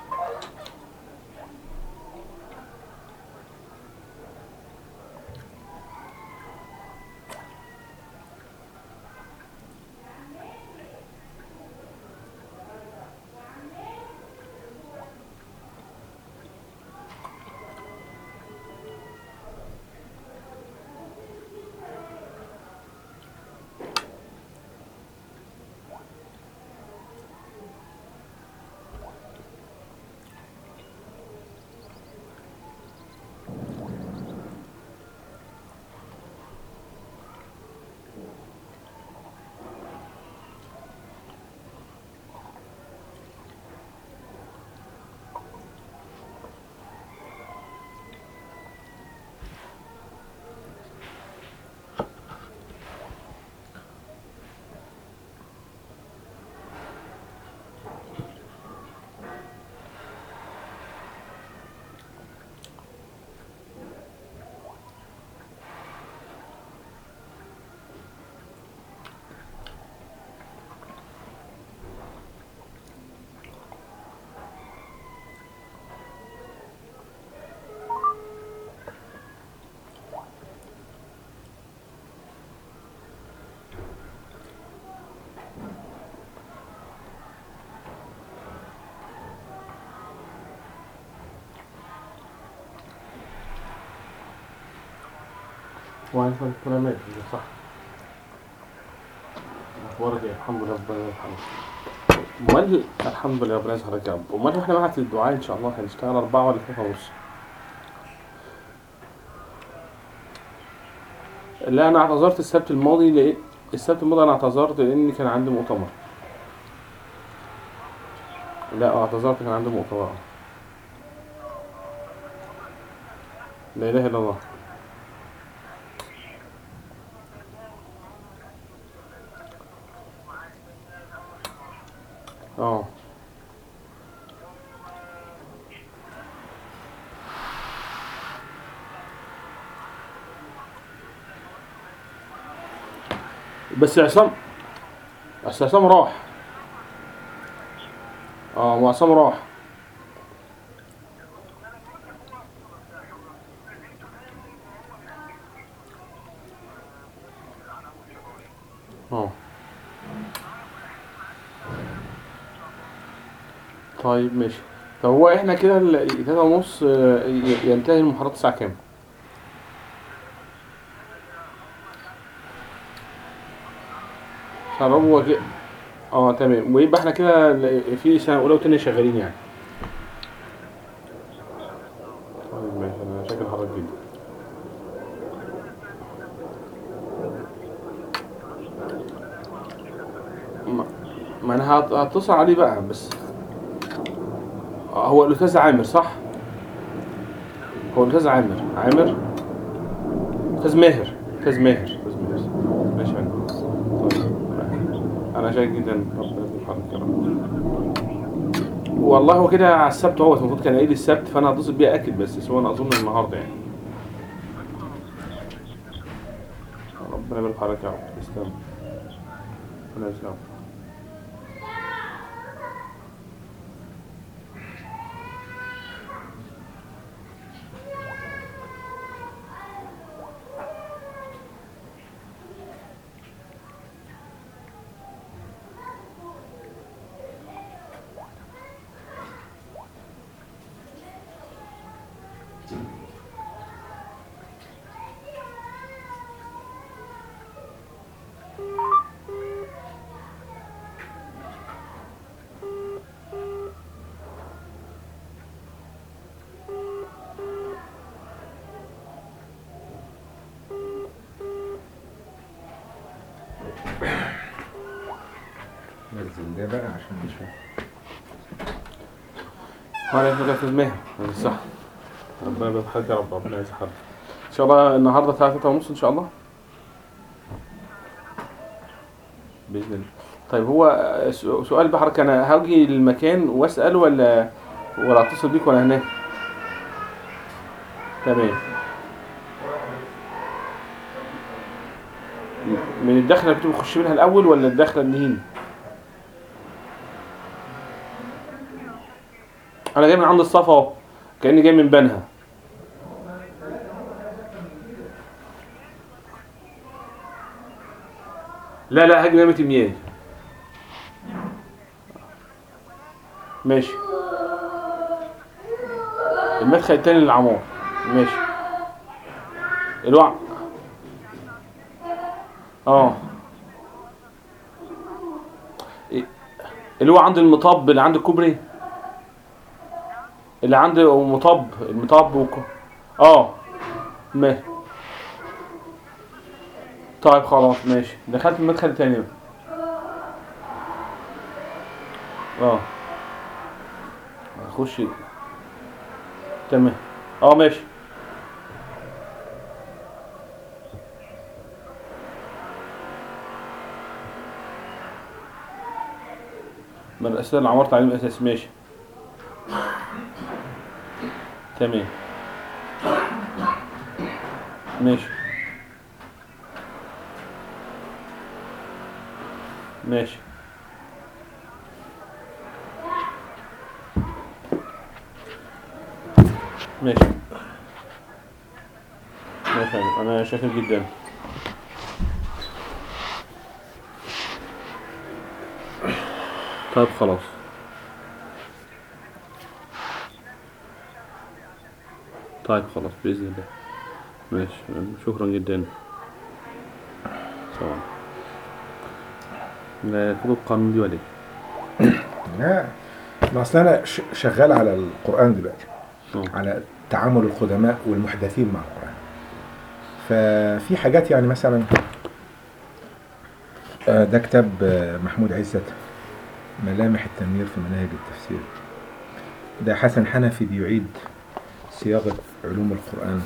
وعن كل ماشي صح اخبارك ايه الحمد لله ربنا يرحمك امال الحمد لله ربنا يسعدك يا رب امال احنا بعد الدعاء ان شاء الله هنشتغل اربعه ولا ثلاثه ونص لا انا اعتذرت السبت الماضي لان السبت الماضي انا اعتذرت لان كان عندي مؤتمر لا اعتذرت كان عندي مؤتمر لا اله الا الله اه بس عصام بس عصام راح اه هو عصام راح اه طيب ماشي طب هو احنا كده ال- تلاتة ونص آه، ي- ينتهي المحاضرات الساعة كام؟ طب هو كده اه تمام ويبقى احنا كده ل- في سنة أولى وتانية شغالين يعني طيب ماشي أنا شاكر حضرتك جدا ما, ما أنا هت- هتصل عليه بقى بس آه، هو الأستاذ عامر صح؟ هو الأستاذ عامر عامر أستاذ ماهر أستاذ ماهر أستاذ ماهر ماشي يا فندم. طيب أنا شاكر جدا ربنا يحفظك يا رب والله هو كده على السبت هو المفروض كان قايل السبت فأنا هتصل بيه أكد بس بس هو أنا أظن النهاردة يعني ربنا يبارك حضرتك يا رب تسلم ربنا يسلمك نزل ده بقى عشان مش وعلى فكرة في المهن هذا صح ربنا يبارك حضرتك يا رب ربنا يسعدك ان شاء الله النهارده الساعة 3 ونص ان شاء الله باذن الله طيب هو سو- سؤال بقى حضرتك انا هاجي المكان واسال ولا ولا اتصل بيك وانا هناك تمام من الدخله اللي كنت بخش منها الاول ولا الدخله النهين انا جاي من عند الصفا اهو كاني جاي من بنها لا لا هاجي نعمة المياه ماشي المدخل التاني للعمار ماشي الوع اه إيه؟ اللي هو عند المطب اللي عند الكوبري اللي عند مطب المطب وك... اه ماشي طيب خلاص ماشي دخلت المدخل التاني بقى. اه اخش تمام اه ماشي مدرسة العمار تعليم اساسي ماشي تمام ماشي ماشي ماشي ماشي يا عم. انا شاكر جدا طيب خلاص طيب خلاص بإذن الله ماشي شكرا جدا سلام لا كتب القانون دي ولا ايه؟ لا ما اصل انا ش- شغال على القران دلوقتي آه. على تعامل القدماء والمحدثين مع القران ففي حاجات يعني مثلا آه، ده كتاب آه، محمود عزت ملامح التنوير في مناهج التفسير ده حسن حنفي بيعيد صياغه علوم القران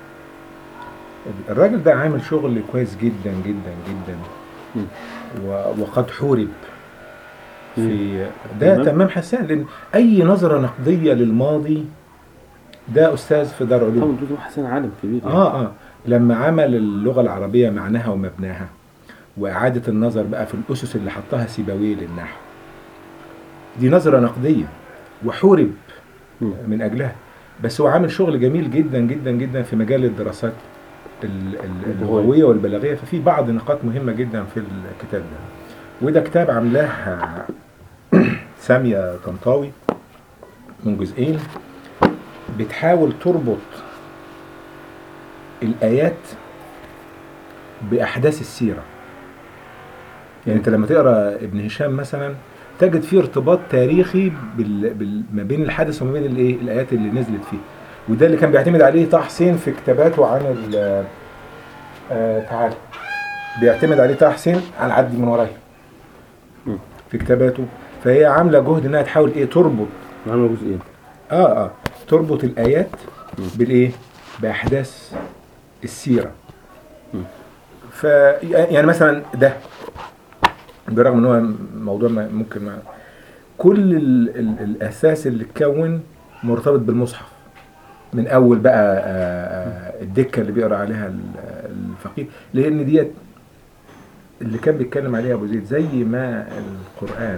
الراجل ده عامل شغل كويس جدا جدا جدا مم. و- وقد حورب في تمام. ده تمام حسان لان اي نظره نقديه للماضي ده استاذ في دار علوم طبعا دكتور حسين عالم كبير يعني. اه اه لما عمل اللغه العربيه معناها ومبناها واعاده النظر بقى في الاسس اللي حطها سيبويه للنحو دي نظره نقديه وحورب مم. من اجلها بس هو عامل شغل جميل جدا جدا جدا في مجال الدراسات ال- ال- اللغويه والبلاغيه ففي بعض نقاط مهمه جدا في الكتاب ده وده كتاب عاملاه ساميه طنطاوي من جزئين بتحاول تربط الايات باحداث السيره يعني انت لما تقرا ابن هشام مثلا تجد فيه ارتباط تاريخي بال... بال... ما بين الحدث وما بين الايه الايات اللي نزلت فيه وده اللي كان بيعتمد عليه طه حسين في كتاباته عن ال... آه تعال بيعتمد عليه طه حسين على عدي من ورايا مم. في كتاباته فهي عامله جهد انها تحاول ايه تربط عامل جزئين اه اه تربط الايات مم. بالايه باحداث السيره مم. ف يعني مثلا ده برغم ان هو موضوع ما ممكن ما كل ال ال الاساس اللي اتكون مرتبط بالمصحف من اول بقى آه، آه، الدكه اللي بيقرا عليها ال- الفقيه لان ديت اللي كان بيتكلم عليها ابو زيد زي ما القران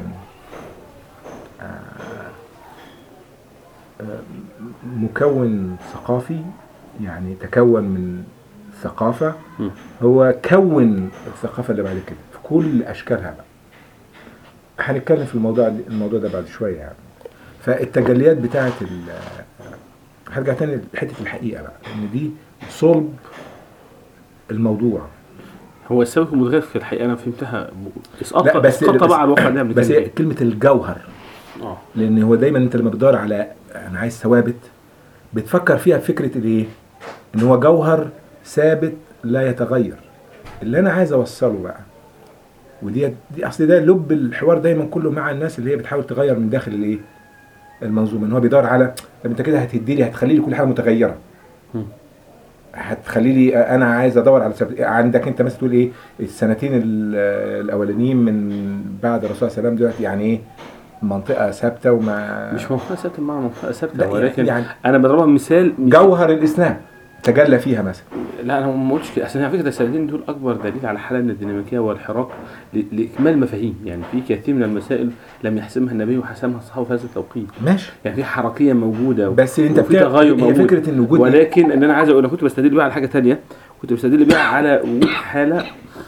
مكون ثقافي يعني تكون من ثقافة مم. هو كون الثقافة اللي بعد كده في كل أشكالها بقى هنتكلم في الموضوع ده الموضوع ده بعد شوية يعني فالتجليات بتاعت ال هرجع تاني لحتة الحقيقة بقى إن دي صلب الموضوع هو السبب المتغير في الحقيقه انا فهمتها اسقاط لا بس اسقاط طبعا على الواقع ده بس هي كلمة الجوهر اه لان هو دايما انت لما بتدور على انا عايز ثوابت بتفكر فيها بفكره الايه ان هو جوهر ثابت لا يتغير اللي انا عايز اوصله بقى ودي دي اصل ده لب الحوار دايما كله مع الناس اللي هي بتحاول تغير من داخل الايه المنظومه ان هو بيدور على طب انت كده هتهدي لي هتخلي لي كل حاجه متغيره مم. هتخلي لي انا عايز ادور على ثبات. عندك انت مثلا تقول ايه السنتين ال- الاولانيين من بعد الرسول صلى الله عليه وسلم دلوقتي يعني ايه منطقه ثابته وما مش منطقه ثابته مع منطقه لا، ثابته ولكن يعني انا بضربها مثال جوهر الاسلام تجلى فيها مثلا لا انا ما قلتش كده اصل على فكره السنتين دول اكبر دليل على حاله من الديناميكيه والحراك ل- لاكمال مفاهيم يعني في كثير من المسائل لم يحسمها النبي وحسمها الصحابه في هذا التوقيت ماشي يعني في حركيه موجوده بس انت وفي بتاع تغير هي موجود فكره ان وجود ولكن اللي انا عايز اقول أنا كنت بستدل بقى على حاجه تانية كنت بستدل بقى على وجود حاله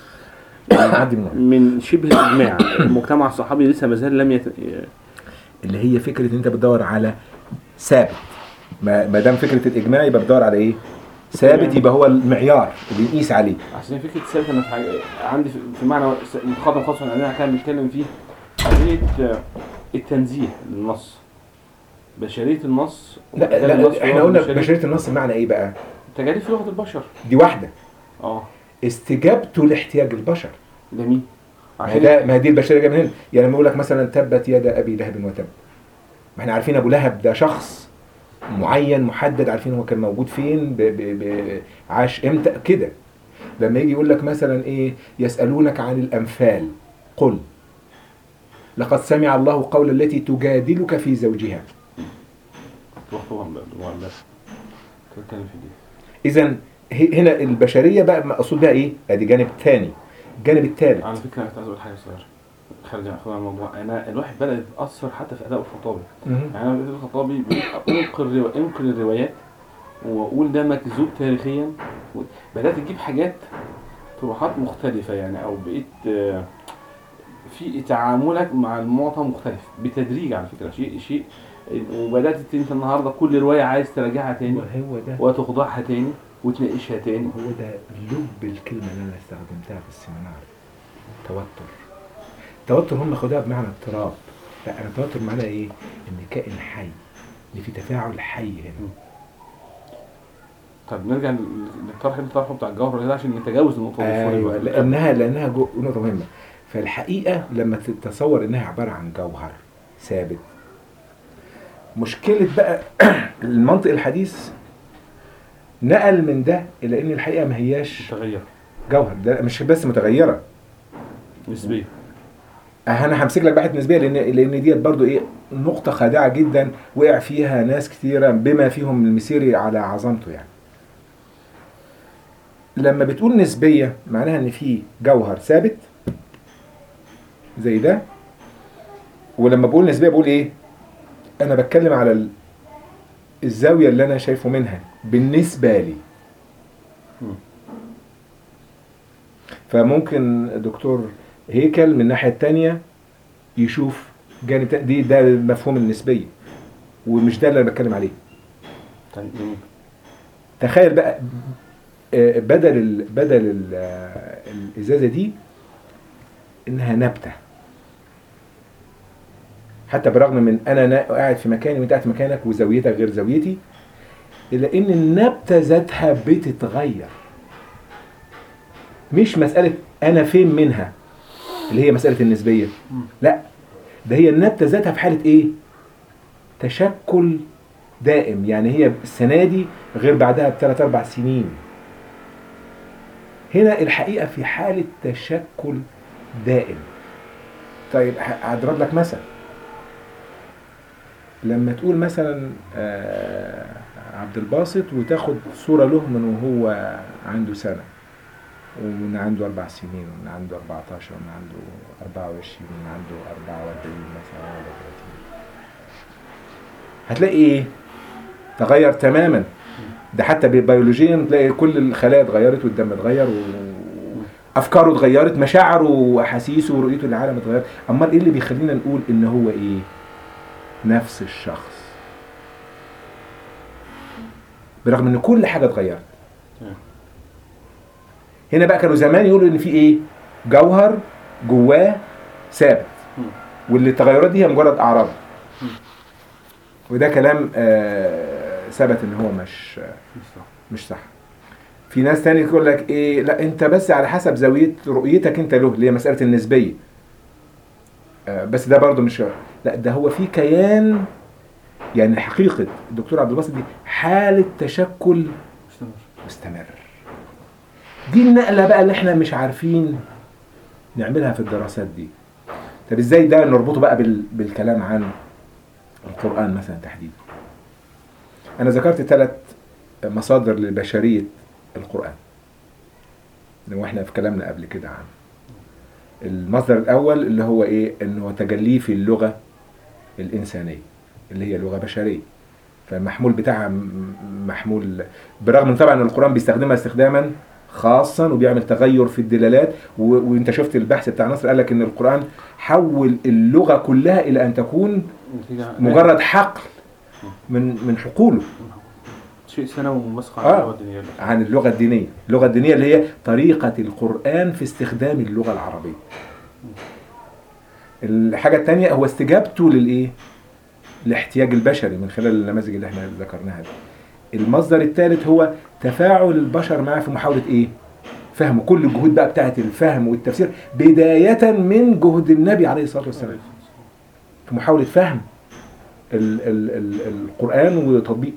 عدي من ورا. من شبه الاجماع المجتمع الصحابي لسه ما زال لم يت... اللي هي فكره ان انت بتدور على ثابت ما ما دام فكره الاجماع يبقى بتدور على ايه؟ ثابت يبقى هو المعيار اللي نقيس عليه عشان فكره الثابت انا في حاجة- عندي في- في معنى س- متقدم خالص عن انا كان بنتكلم فيه قضيه آه، التنزيه للنص بشريه النص لا وتجارب لا النص احنا في قلنا لغة بشريه النص بمعنى ايه بقى؟ تجارب في لغه البشر دي واحده اه استجابته لاحتياج البشر جميل ما عشان ده ما دي البشريه جايه من هنا يعني لما يقول لك مثلا تبت يد ابي لهب وتب ما احنا عارفين ابو لهب ده شخص معين محدد عارفين هو كان موجود فين ب ب ب عاش امتى كده لما يجي يقول لك مثلا ايه يسالونك عن الانفال قل لقد سمع الله قول التي تجادلك في زوجها وقتها ولا تتكلم في دي اذا ه- هنا البشريه بقى مقصود بها ايه ادي جانب ثاني الجانب الثالث على فكره انا كنت عايز اقول حاجه صغيره خلينا ناخد على الموضوع انا الواحد بدا يتاثر حتى في اداء الخطابي مهم. يعني انا بدأت الخطابي بيقول انقل الروا- انقل الروايات واقول ده مكذوب تاريخيا و- بدات اجيب حاجات طروحات مختلفه يعني او بقيت آه، في تعاملك مع المعطى مختلف بتدريج على فكره شيء شيء وبدات انت النهارده كل روايه عايز تراجعها تاني وهو ده وتخضعها تاني وتناقشها تاني هو ده لب الكلمة اللي أنا استخدمتها في السيمينار توتر توتر هم خدوها بمعنى اضطراب لا أنا توتر معناه إيه؟ إن كائن حي إن في تفاعل حي هنا طب نرجع لل- للطرح اللي انت طرحه بتاع الجوهر ده عشان نتجاوز النقطه دي شوية أيوة بقى. لأنها لأنها جو نقطة مهمة فالحقيقة لما تتصور إنها عبارة عن جوهر ثابت مشكلة بقى المنطق الحديث نقل من ده إلى إن الحقيقة ما هياش متغير جوهر ده مش بس متغيرة نسبيا انا همسك لك بحث نسبيه لان لان ديت برضو ايه نقطه خادعه جدا وقع فيها ناس كثيره بما فيهم المسيري على عظمته يعني لما بتقول نسبية معناها ان في جوهر ثابت زي ده ولما بقول نسبية بقول ايه انا بتكلم على ال- الزاوية اللي انا شايفه منها بالنسبة لي مم. فممكن دكتور هيكل من الناحية التانية يشوف جانب تا- دي ده مفهوم النسبية ومش ده اللي انا بتكلم عليه تاني جميل. تخيل بقى آه، بدل ال بدل ال آه، الازازه دي انها نبته حتى برغم من انا نا- قاعد في مكاني وانت قاعد في مكانك وزاويتك غير زاويتي الا ان النبته ذاتها بتتغير مش مساله انا فين منها اللي هي مساله النسبيه لا ده هي النبته ذاتها في حاله ايه تشكل دائم يعني هي السنه دي غير بعدها بثلاث اربع سنين هنا الحقيقه في حاله تشكل دائم طيب ه- هضرب لك مثل لما تقول مثلا آه، عبد الباسط وتاخد صوره له من وهو عنده سنه ومن عنده اربع سنين ومن عنده 14 ومن عنده 24 ومن عنده 44 مثلا ولا 30 هتلاقي ايه تغير تماما ده حتى بيولوجيا تلاقي كل الخلايا اتغيرت والدم اتغير وافكاره اتغيرت مشاعره واحاسيسه ورؤيته للعالم اتغيرت امال ايه اللي بيخلينا نقول ان هو ايه نفس الشخص برغم ان كل حاجه اتغيرت تمام. هنا بقى كانوا زمان يقولوا ان في ايه جوهر جواه ثابت مم. واللي التغيرات دي هي مجرد اعراض وده كلام آه، ثبت ان هو مش مش صح. مش صح في ناس تاني يقول لك ايه لا انت بس على حسب زاويه رؤيتك انت له اللي هي مساله النسبيه آه، بس ده برضه مش لا ده هو في كيان يعني حقيقه الدكتور عبد الباسط دي حاله تشكل مستمر. مستمر دي النقله بقى اللي احنا مش عارفين نعملها في الدراسات دي طب ازاي ده نربطه بقى بال... بالكلام عن القران مثلا تحديدا انا ذكرت ثلاث مصادر لبشريه القران لو احنا في كلامنا قبل كده عنه المصدر الاول اللي هو ايه انه تجليه في اللغه الانسانيه اللي هي لغه بشريه فالمحمول بتاعها م- محمول برغم ان طبعا القران بيستخدمها استخداما خاصا وبيعمل تغير في الدلالات و... وانت شفت البحث بتاع نصر قال لك ان القران حول اللغه كلها الى ان تكون نتيجة- مجرد حقل من من حقوله شيء سنوي ومسخ آه. على اللغة الدينية عن اللغه الدينيه اللغه الدينيه اللي هي طريقه القران في استخدام اللغه العربيه الحاجه الثانيه هو استجابته للايه الاحتياج البشري من خلال النماذج اللي احنا ذكرناها دي المصدر الثالث هو تفاعل البشر معاه في محاوله ايه فهم كل الجهود بقى بتاعت الفهم والتفسير بدايه من جهد النبي عليه الصلاه والسلام في محاوله فهم ال ال ال القران وتطبيق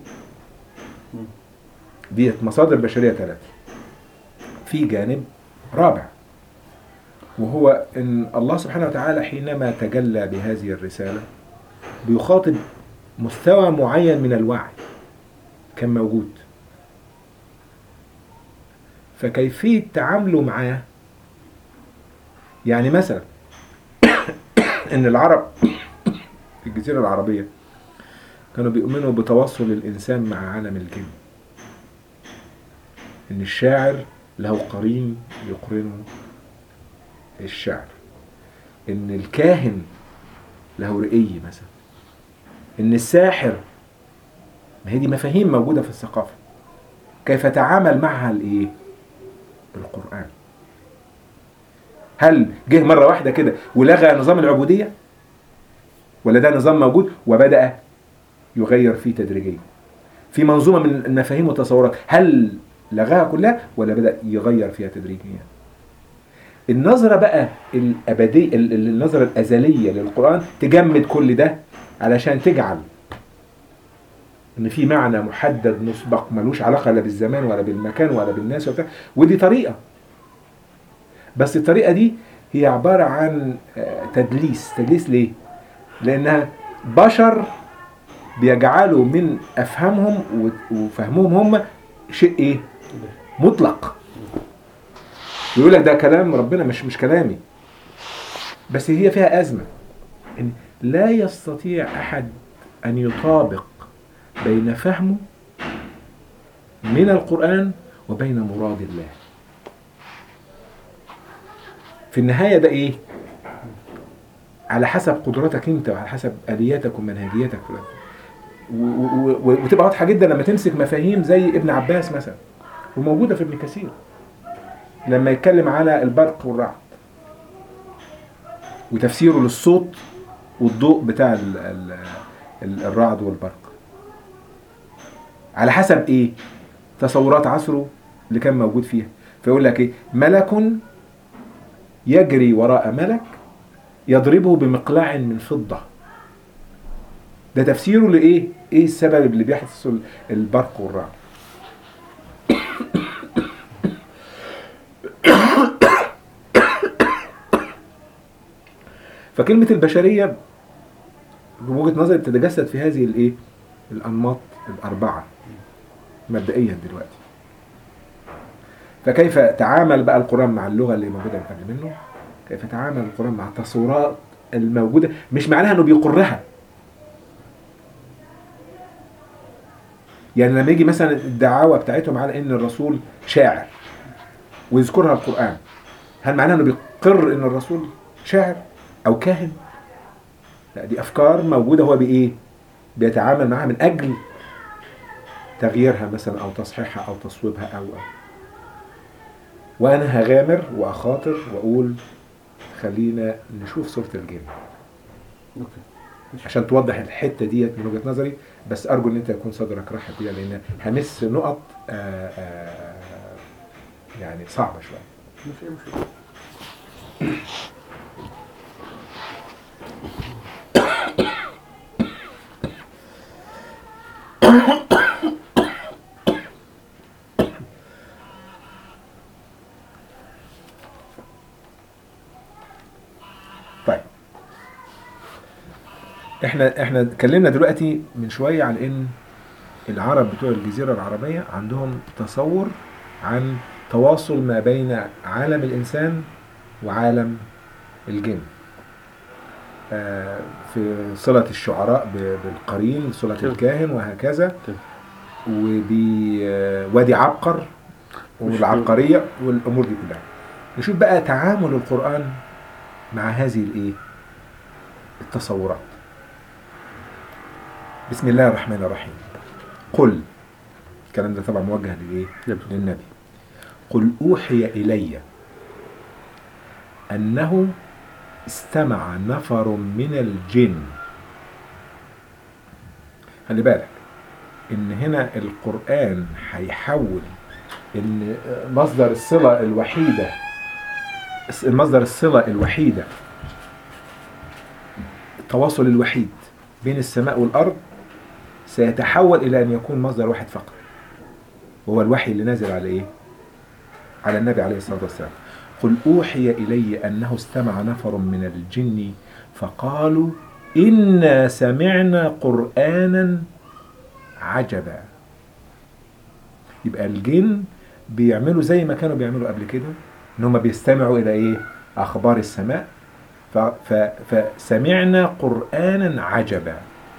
ديت مصادر بشريه ثلاثه في جانب رابع وهو ان الله سبحانه وتعالى حينما تجلى بهذه الرساله بيخاطب مستوى معين من الوعي كان موجود فكيفيه تعامله معاه يعني مثلا ان العرب في الجزيره العربيه كانوا بيؤمنوا بتواصل الانسان مع عالم الجن ان الشاعر له قرين يقرنه الشعر ان الكاهن له رئي مثلا ان الساحر ما هي دي مفاهيم موجوده في الثقافه كيف تعامل معها الايه القران هل جه مره واحده كده ولغى نظام العبوديه ولا ده نظام موجود وبدا يغير فيه تدريجيا في منظومه من المفاهيم والتصورات هل لغاها كلها ولا بدا يغير فيها تدريجيا النظره بقى الابديه ال- ال- النظره الازليه للقران تجمد كل ده علشان تجعل ان في معنى محدد مسبق ملوش علاقه لا بالزمان ولا بالمكان ولا بالناس وبتاع ودي طريقه بس الطريقه دي هي عباره عن آه، تدليس تدليس ليه لانها بشر بيجعلوا من افهامهم و- وفهمهم هم شيء ايه مطلق ويقول لك ده كلام ربنا مش مش كلامي بس هي فيها أزمة إن لا يستطيع أحد أن يطابق بين فهمه من القرآن وبين مراد الله في النهاية ده إيه؟ على حسب قدرتك أنت وعلى حسب آلياتك ومنهجيتك في الأمر. و- و- و- وتبقى واضحة جدا لما تمسك مفاهيم زي ابن عباس مثلا وموجودة في ابن كثير لما يتكلم على البرق والرعد وتفسيره للصوت والضوء بتاع ال ال ال الرعد والبرق على حسب ايه تصورات عصره اللي كان موجود فيها فيقول لك ايه ملك يجري وراء ملك يضربه بمقلاع من فضة ده تفسيره لايه ايه السبب اللي بيحصل البرق والرعد فكلمة البشرية بوجهة نظري بتتجسد في هذه الايه الأنماط الأربعة مبدئيا دلوقتي فكيف تعامل بقى القرآن مع اللغة اللي موجودة من قبل منه كيف تعامل القرآن مع التصورات الموجودة مش معناها انه بيقرها يعني لما يجي مثلا الدعاوى بتاعتهم على ان الرسول شاعر ويذكرها القرآن هل معناها انه بيقر ان الرسول شاعر او كاهن لا دي افكار موجودة هو بايه بيتعامل معها من اجل تغييرها مثلا او تصحيحها او تصويبها او او وانا هغامر واخاطر واقول خلينا نشوف صورة الجن اوكي عشان توضح الحته ديت من وجهه نظري بس ارجو ان انت يكون صدرك رحب بيها لان همس نقط آآ آآ يعني صعبه شويه مش ايه مشكلة طيب احنا احنا اتكلمنا دلوقتي من شويه عن ان العرب بتوع الجزيره العربيه عندهم تصور عن تواصل ما بين عالم الانسان وعالم الجن آه، في صلة الشعراء ب- بالقرين صلة تمام. الكاهن وهكذا تمام. وبوادي عبقر والعبقرية والأمور دي كلها نشوف بقى تعامل القرآن مع هذه الايه التصورات بسم الله الرحمن الرحيم قل الكلام ده طبعا موجه للايه نعم. للنبي قل اوحي الي انه استمع نفر من الجن خلي بالك ان هنا القران هيحول ان مصدر الصله الوحيده مصدر الصله الوحيده التواصل الوحيد بين السماء والارض سيتحول الى ان يكون مصدر واحد فقط وهو الوحي اللي نازل على ايه على النبي عليه الصلاه والسلام قل اوحي الي انه استمع نفر من الجن فقالوا انا سمعنا قرانا عجبا يبقى الجن بيعملوا زي ما كانوا بيعملوا قبل كده ان هم بيستمعوا الى ايه اخبار السماء ف ف فسمعنا قرانا عجبا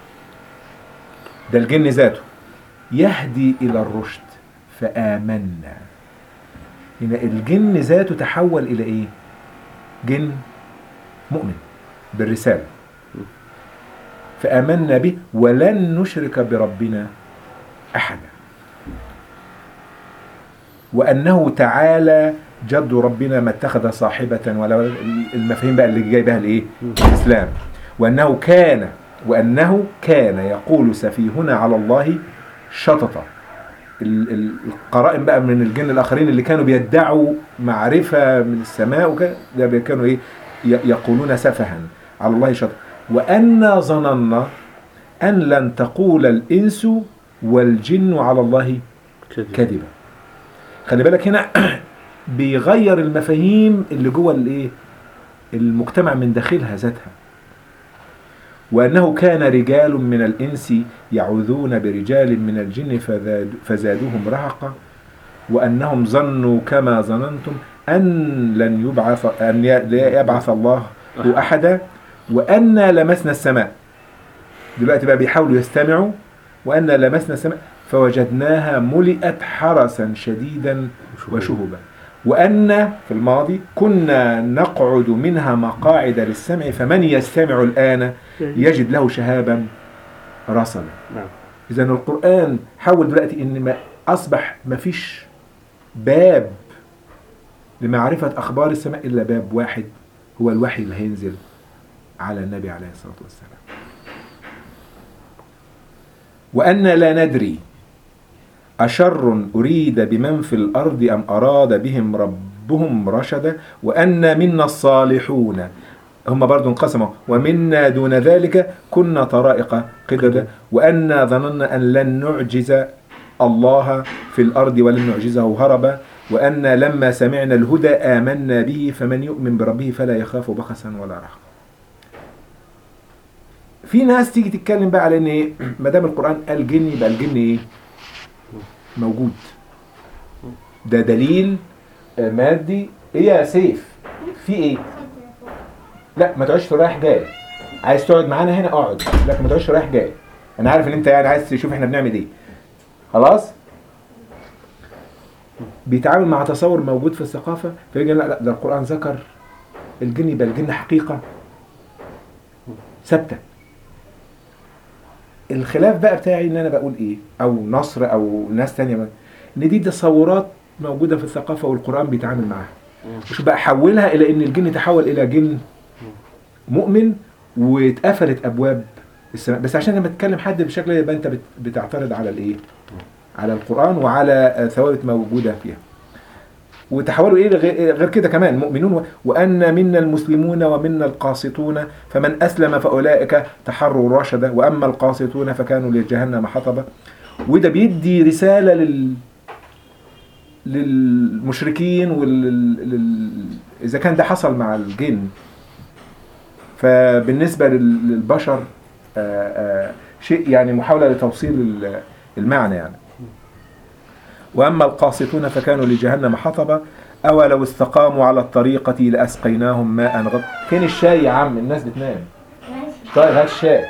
ده الجن ذاته يهدي الى الرشد فامنا هنا الجن ذاته تحول الى ايه جن مؤمن بالرساله فامنا به ولن نشرك بربنا احدا وانه تعالى جد ربنا ما اتخذ صاحبة ولا ولد. المفاهيم بقى اللي جاي بها الايه؟ الاسلام وانه كان وانه كان يقول سفيهنا على الله شططا ال- ال- القرائن بقى من الجن الاخرين اللي كانوا بيدعوا معرفة من السماء وكده ده بي- كانوا ايه ي- يقولون سفها على الله شططا وأنا ظننا أن لن تقول الإنس والجن على الله كده كذبا خلي بالك هنا بيغير المفاهيم اللي جوه الايه المجتمع من داخلها ذاتها وانه كان رجال من الانس يعوذون برجال من الجن فزاد- فزادوهم رهقا وانهم ظنوا كما ظننتم أن لن يبعث أن ي- لا يبعث الله أحدا وأنا لمسنا السماء دلوقتي بقى بيحاولوا يستمعوا وأنا لمسنا السماء فوجدناها ملئت حرسا شديدا وشهبا وأن في الماضي كنا نقعد منها مقاعد للسمع فمن يستمع الآن يجد له شهابا رصدا نعم إذا القرآن حول دلوقتي إن ما أصبح ما فيش باب لمعرفة أخبار السماء إلا باب واحد هو الوحي اللي هينزل على النبي عليه الصلاة والسلام وأن لا ندري أشر أريد بمن في الأرض أم أراد بهم ربهم رشدا وأن منا الصالحون هم برضو انقسموا ومنا دون ذلك كنا طرائق قددا وأنا ظننا أن لن نعجز الله في الأرض ولن نعجزه هربا وأن لما سمعنا الهدى آمنا به فمن يؤمن بربه فلا يخاف بخسا ولا رهقا في ناس تيجي تتكلم بقى على ان ايه ما دام القران قال جن يبقى الجن ايه موجود ده دليل آه، مادي ايه يا سيف في ايه لا ما تقعدش رايح جاي عايز تقعد معانا هنا اقعد لكن ما تقعدش رايح جاي انا عارف ان انت يعني عايز تشوف احنا بنعمل ايه خلاص بيتعامل مع تصور موجود في الثقافه فيجي لا لا ده القران ذكر الجن يبقى الجن حقيقه ثابته الخلاف بقى بتاعي ان انا بقول ايه او نصر او ناس تانية ما- ان دي تصورات موجوده في الثقافه والقران بيتعامل معاها مش بقى حولها الى ان الجن تحول الى جن مؤمن واتقفلت ابواب السماء بس عشان لما تتكلم حد بالشكل ده يبقى انت بت- بتعترض على الايه على القران وعلى آه، ثوابت موجوده فيها وتحولوا ايه غير غير كده كمان مؤمنون و- وان منا المسلمون ومنا القاسطون فمن اسلم فاولئك تحروا رشدا واما القاسطون فكانوا لجهنم حطبا وده بيدي رساله لل للمشركين وال لل... اذا كان ده حصل مع الجن فبالنسبه لل- للبشر آه، آه، شيء يعني محاوله لتوصيل ال- المعنى يعني واما القاسطون فكانوا لجهنم حطبا اولو استقاموا على الطريقه لاسقيناهم ماء غد فين الشاي يا عم الناس بتنام ماشي طيب هات الشاي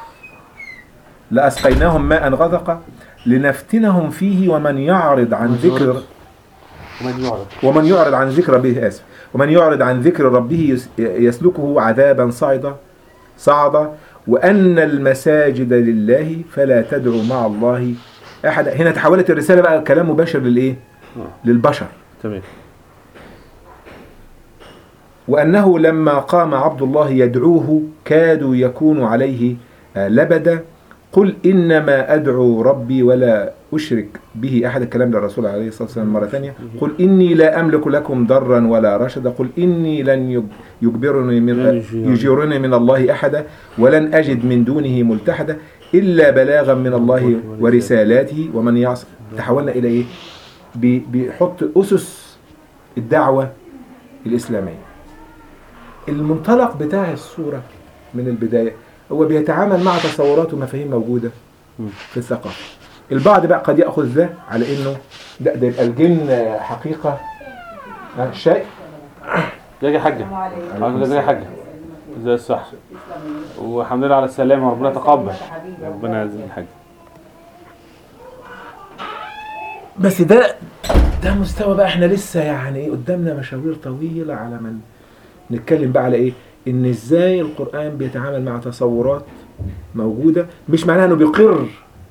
لاسقيناهم ماء غدقا لنفتنهم فيه ومن يعرض عن ذكر ومن يعرض ومن يعرض عن ذكر ربه آسف ومن يعرض عن ذكر ربه يس- يسلكه عذابا صعدا صعدا وأن المساجد لله فلا تدعوا مع الله أحدا هنا تحولت الرسالة بقى كلام مباشر للإيه؟ آه. للبشر تمام وأنه لما قام عبد الله يدعوه كادوا يكون عليه آه، لبدا قل إنما أدعو ربي ولا أشرك به أحد الكلام للرسول عليه الصلاة والسلام مرة ثانية قل إني لا أملك لكم ضرا ولا رشدا قل إني لن يج- يجبرني من لن يجيرني. يجيرني من الله أحدا ولن أجد من دونه ملتحدا إلا بلاغا من الله ورسالاته ومن يعص تحولنا إلى إيه؟ بي- بيحط أسس الدعوة الإسلامية المنطلق بتاع الصورة من البداية هو بيتعامل مع تصورات ومفاهيم موجودة مم. في الثقافة البعض بقى قد يأخذ ده على إنه ده, ده يبقى الجن حقيقة ها، الشيء ازيك يا حاجة حضرتك ازيك يا حاجة ازي الصحة والحمد لله على السلامة وربنا يتقبل ربنا يعزك الحاج بس ده ده مستوى بقى احنا لسه يعني ايه قدامنا مشاوير طويلة على من نتكلم بقى على ايه ان ازاي القرآن بيتعامل مع تصورات موجودة مش معناها انه بيقر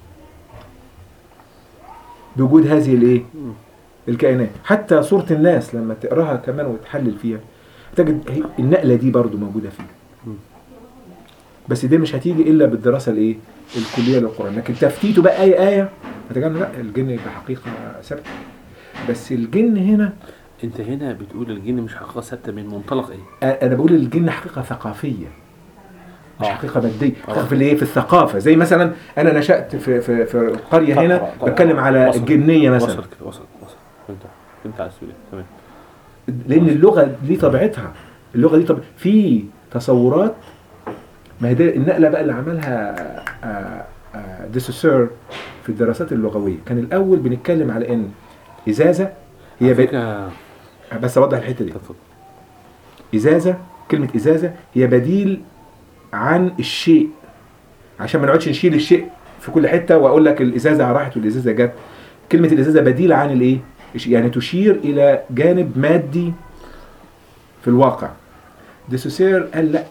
بوجود هذه الايه الكائنات حتى صورة الناس لما تقراها كمان وتحلل فيها تجد هي- النقلة دي برضو موجودة فيها بس دي مش هتيجي الا بالدراسة الايه الكلية للقرآن لكن تفتيته بقى آية آية هتجد لا الجن يبقى حقيقة ثابتة بس الجن هنا انت هنا بتقول الجن مش حقيقة ثابتة من منطلق ايه؟ انا بقول الجن حقيقه ثقافيه مش آه. حقيقه ماديه آه. حقيقه في الايه في الثقافه زي مثلا انا نشات في في في قريه طبعا، هنا طبعا. بتكلم على وصل. الجنيه مثلا وصل كده وصل وصل انت انت عايز تقول ايه تمام لان اللغه دي طبيعتها اللغه دي طب في تصورات ما هي دي النقله بقى اللي عملها آه، آه، ديسوسير في الدراسات اللغويه كان الاول بنتكلم على ان ازازه هي على بقت فكرة بس اوضح الحته دي اتفضل ازازه كلمه ازازه هي بديل عن الشيء عشان ما نقعدش نشيل الشيء في كل حته واقول لك الازازه راحت والازازه جت كلمه الازازه بديل عن الايه الش- يعني تشير الى جانب مادي في الواقع ديسوسير قال لا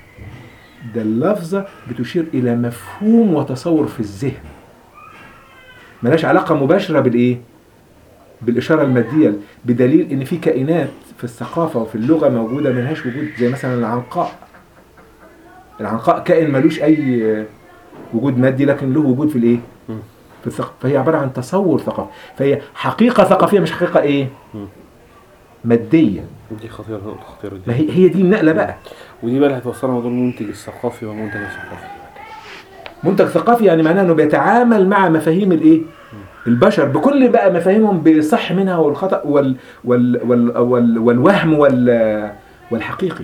ده اللفظه بتشير الى مفهوم وتصور في الذهن ملهاش علاقه مباشره بالايه بالاشاره الماديه بدليل ان في كائنات في الثقافه وفي اللغه موجوده ملهاش وجود زي مثلا العنقاء العنقاء كائن ملوش اي وجود مادي لكن له وجود في الايه مم. في الثقافه فهي عباره عن تصور ثقافي فهي حقيقه ثقافيه مش حقيقه ايه مم. ماديه دي خطيره خطيره ما دي هي هي دي النقله بقى ودي بقى اللي هتوصلنا موضوع المنتج الثقافي والمنتج الثقافي منتج ثقافي يعني معناه انه بيتعامل مع مفاهيم الايه البشر بكل بقى مفاهيمهم بالصح منها والخطا وال وال وال وال والوهم وال والحقيقي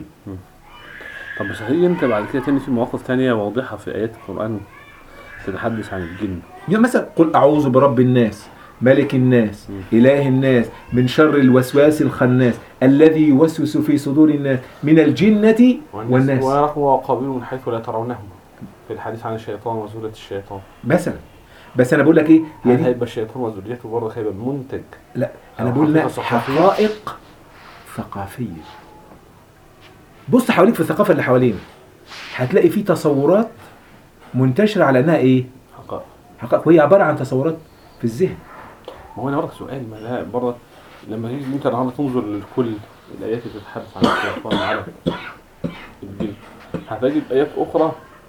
طب بس هتيجي انت بعد كده تاني في مواقف تانية واضحة في آيات القرآن تتحدث عن الجن يعني مثلا قل اعوذ برب الناس ملك الناس اله الناس من شر الوسواس الخناس الذي يوسوس في صدور الناس من الجنه والناس ونحن وقابل من حيث لا ترونهم في الحديث عن الشيطان وزولة الشيطان مثلا بس انا بقول لك ايه هي هل دي هيبقى الشيطان وذريته برضه هيبقى منتج لا انا أو بقول لا حقيقة ثقافية. حقائق ثقافيه بص حواليك في الثقافه اللي حوالينا هتلاقي في تصورات منتشره على انها ايه حقائق حقائق وهي عباره عن تصورات في الذهن ما هو انا برضه سؤال ما لا برضه لما تيجي انت النهارده تنظر لكل الايات اللي بتتحدث عن الشيطان على الجن هتجد ايات اخرى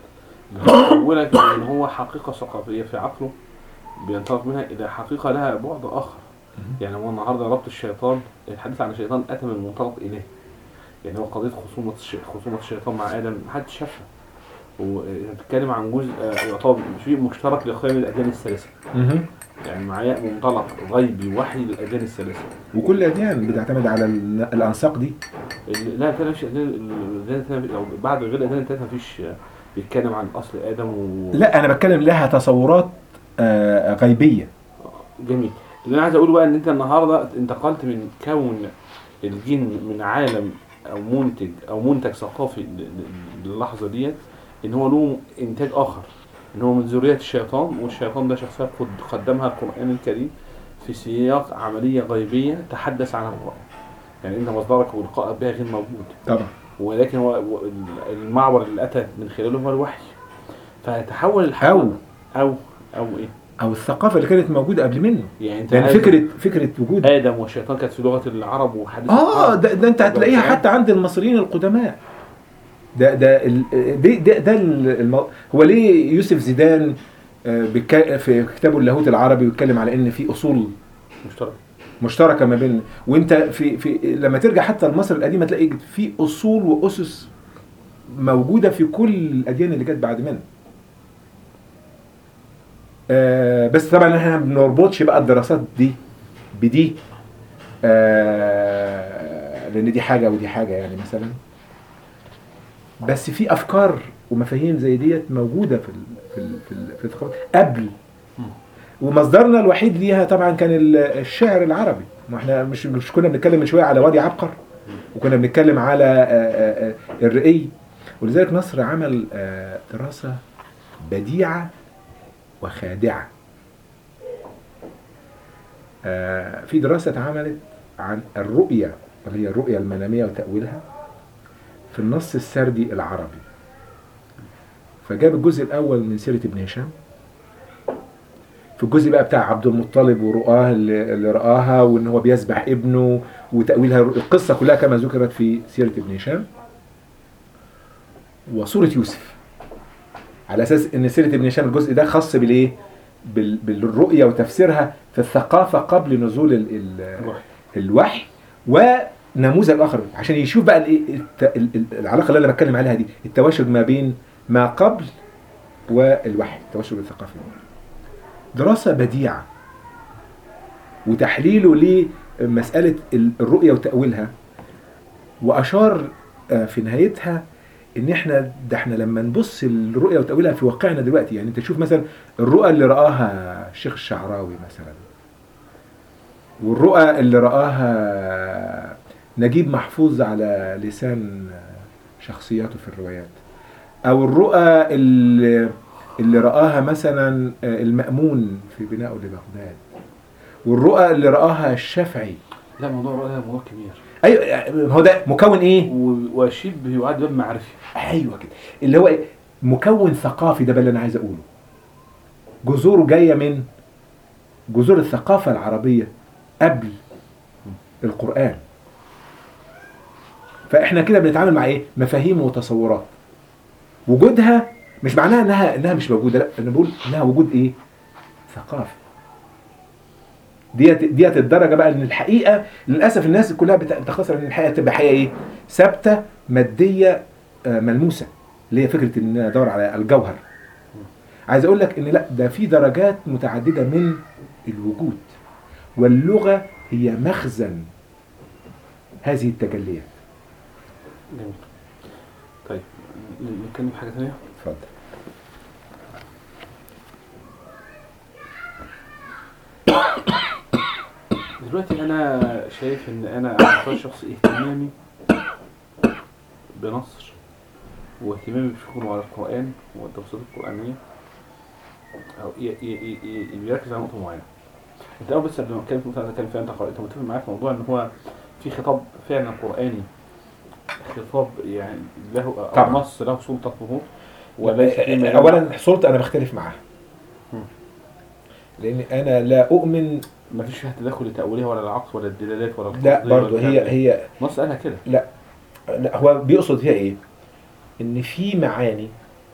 بتقولك ان هو حقيقه ثقافيه في عقله بينطلق منها الى حقيقه لها بعد اخر يعني هو النهارده ربط الشيطان الحديث عن الشيطان اتى من منطلق الهي يعني هو قضيه خصومه الش- خصومه الشيطان مع ادم محدش شافها وبتتكلم عن جزء آه، يعتبر شيء مشترك لقيم الاديان الثلاثه يعني معايا منطلق غيبي وحي للاديان الثلاثه وكل الاديان بتعتمد على ال- الانساق دي ال- لا تلاقي مفيش الاديان الاديان التانية- لو بعد غير الاديان الثلاثه مفيش آه، بيتكلم عن اصل ادم و لا انا بتكلم لها تصورات آه، غيبيه جميل اللي انا عايز اقوله بقى ان انت النهارده انتقلت من كون الجن من عالم او منتج او منتج ثقافي ل- ل- للحظه ديت ان هو له انتاج اخر ان هو من ذريه الشيطان والشيطان ده شخصيه قد قدمها القران الكريم في سياق عمليه غيبيه تحدث عنها القران يعني انت مصدرك ولقائك بها غير موجود طبعا ولكن هو هو المعبر اللي اتى من خلاله هو الوحي فتحول الحال أو. او او ايه او الثقافه اللي كانت موجوده قبل منه يعني انت يعني عايز- فكره فكره وجود ادم والشيطان كانت في لغه العرب وحديث اه العرب. ده, ده انت هتلاقيها حتى عند المصريين القدماء ده ده ال- ده ده, ده ال- المو... هو ليه يوسف زيدان آه، بيتك- في كتابه اللاهوت العربي بيتكلم على ان في اصول مشترك مشتركه ما بين وانت في في لما ترجع حتى لمصر القديمه تلاقي في اصول واسس موجوده في كل الاديان اللي جت بعد منه آه بس طبعا احنا ما بنربطش بقى الدراسات دي بدي آه لان دي حاجه ودي حاجه يعني مثلا بس في افكار ومفاهيم زي ديت موجوده في ال في ال في, ال في الثقافه قبل ومصدرنا الوحيد ليها طبعا كان ال- الشعر العربي ما احنا مش مش كنا بنتكلم من شويه على وادي عبقر وكنا بنتكلم على آه، آه، آه، الرقي ولذلك نصر عمل آه، دراسه بديعه وخادعه آه، في دراسه اتعملت عن الرؤيه اللي هي الرؤيه المناميه وتاويلها في النص السردي العربي فجاب الجزء الاول من سيره ابن هشام في الجزء بقى بتاع عبد المطلب ورؤاه اللي اللي رآها وان هو بيذبح ابنه وتأويلها القصة كلها كما ذكرت في سيرة ابن هشام وسورة يوسف على اساس ان سيرة ابن هشام الجزء ده خاص بالايه بال- بالرؤية وتفسيرها في الثقافة قبل نزول ال ال الوحي. الوحي ونموذج اخر عشان يشوف بقى الايه الت- ال- ال- العلاقة اللي انا بتكلم عليها دي التواشج ما بين ما قبل والوحي التواشج الثقافي دراسة بديعة وتحليله لمسألة الرؤية وتأويلها وأشار آه، في نهايتها إن إحنا ده إحنا لما نبص الرؤية وتأويلها في واقعنا دلوقتي يعني أنت تشوف مثلا الرؤى اللي رآها الشيخ الشعراوي مثلا والرؤى اللي رآها نجيب محفوظ على لسان شخصياته في الروايات او الرؤى اللي, اللي رآها مثلا المأمون في بنائه لبغداد والرؤى اللي رآها الشافعي لا موضوع الرؤية موضوع كبير ايوه هو ده مكون ايه و- وشبه يعد باب معرفي ايوه كده اللي هو إيه؟ مكون ثقافي ده بقى اللي انا عايز اقوله جذوره جايه من جذور الثقافه العربيه قبل القران فاحنا كده بنتعامل مع ايه مفاهيم وتصورات وجودها مش معناها انها انها مش موجوده لا انا بقول انها وجود ايه ثقافي ديت ديت الدرجه بقى ان الحقيقه للاسف الناس كلها بت- بتختصر ان الحقيقه تبقى حقيقه ايه ثابته ماديه آه، ملموسه اللي هي فكره ان أنا ادور على الجوهر عايز اقول لك ان لا ده في درجات متعدده من الوجود واللغه هي مخزن هذه التجليات جميل طيب ن- نتكلم في حاجة ثانية اتفضل دلوقتي انا شايف ان انا على مستوى الشخصي اهتمامي بنصر واهتمامي بشغله على القرآن والدراسات القرآنية أو ي- ي- ي- ي- بيركز على نقطة معينة. أنت أول بس قبل ما أتكلم في النقطة اللي أتكلم فيها أنت قرأت أنت متفق معايا في موضوع إن هو في خطاب فعلا قرآني خطاب يعني له طبعا. أو نص له سلطة ظهور وليس فيما يلمح- اولا سلطه انا بختلف معاها مم. لان انا لا اؤمن ما فيش فيها تدخل لتأويلها ولا العقل ولا الدلالات ولا لا القصدية ولا برضه الكلام هي ده. هي نص قالها كده لا لا هو بيقصد فيها ايه ان في معاني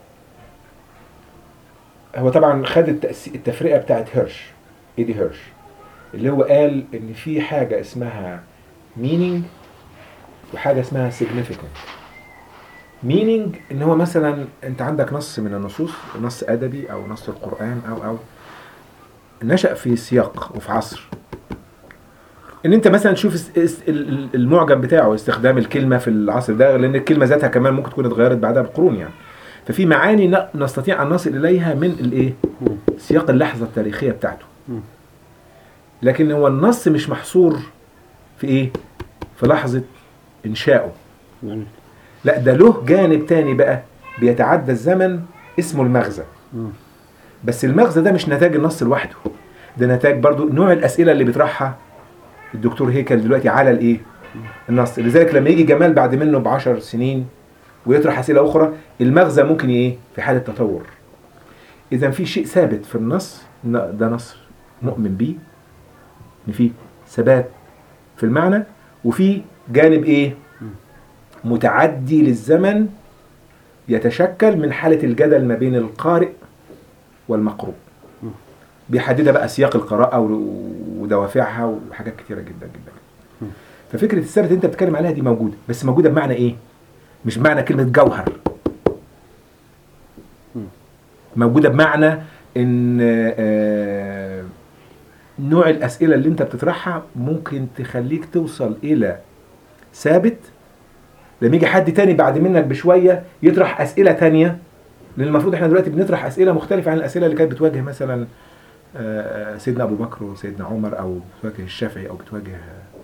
هو طبعا خد التأس- التفرقه بتاعت هيرش ايدي هيرش اللي هو قال ان في حاجه اسمها meaning وحاجه اسمها significant meaning ان هو مثلا انت عندك نص من النصوص نص ادبي او نص القران او او نشأ في سياق وفي عصر ان انت مثلا تشوف اس- اس- ال- ال- المعجم بتاعه استخدام الكلمه في العصر ده لان الكلمه ذاتها كمان ممكن تكون اتغيرت بعدها بقرون يعني ففي معاني ن- نستطيع ان نصل اليها من الايه مم. سياق اللحظه التاريخيه بتاعته مم. لكن هو النص مش محصور في ايه في لحظه انشائه جميل لا ده له جانب تاني بقى بيتعدى الزمن اسمه المغزى مم. بس المغزى ده مش نتاج النص لوحده ده نتاج برضو نوع الاسئله اللي بيطرحها الدكتور هيكل دلوقتي على الايه النص لذلك لما يجي جمال بعد منه بعشر سنين ويطرح اسئله اخرى المغزى ممكن ايه في حاله تطور اذا في شيء ثابت في النص إن ده نص مؤمن بيه ان في ثبات في المعنى وفي جانب ايه متعدي للزمن يتشكل من حالة الجدل ما بين القارئ والمقروء بيحددها بقى سياق القراءة و- ودوافعها وحاجات كتيرة جدا جدا ففكرة الثابت اللي انت بتتكلم عليها دي موجودة بس موجودة بمعنى ايه مش بمعنى كلمة جوهر موجودة بمعنى ان آه، نوع الأسئلة اللي انت بتطرحها ممكن تخليك توصل إلى ثابت لما يجي حد تاني بعد منك بشويه يطرح اسئله تانية لان المفروض احنا دلوقتي بنطرح اسئله مختلفه عن الاسئله اللي كانت بتواجه مثلا آه، آه، سيدنا ابو بكر وسيدنا عمر او بتواجه الشافعي او بتواجه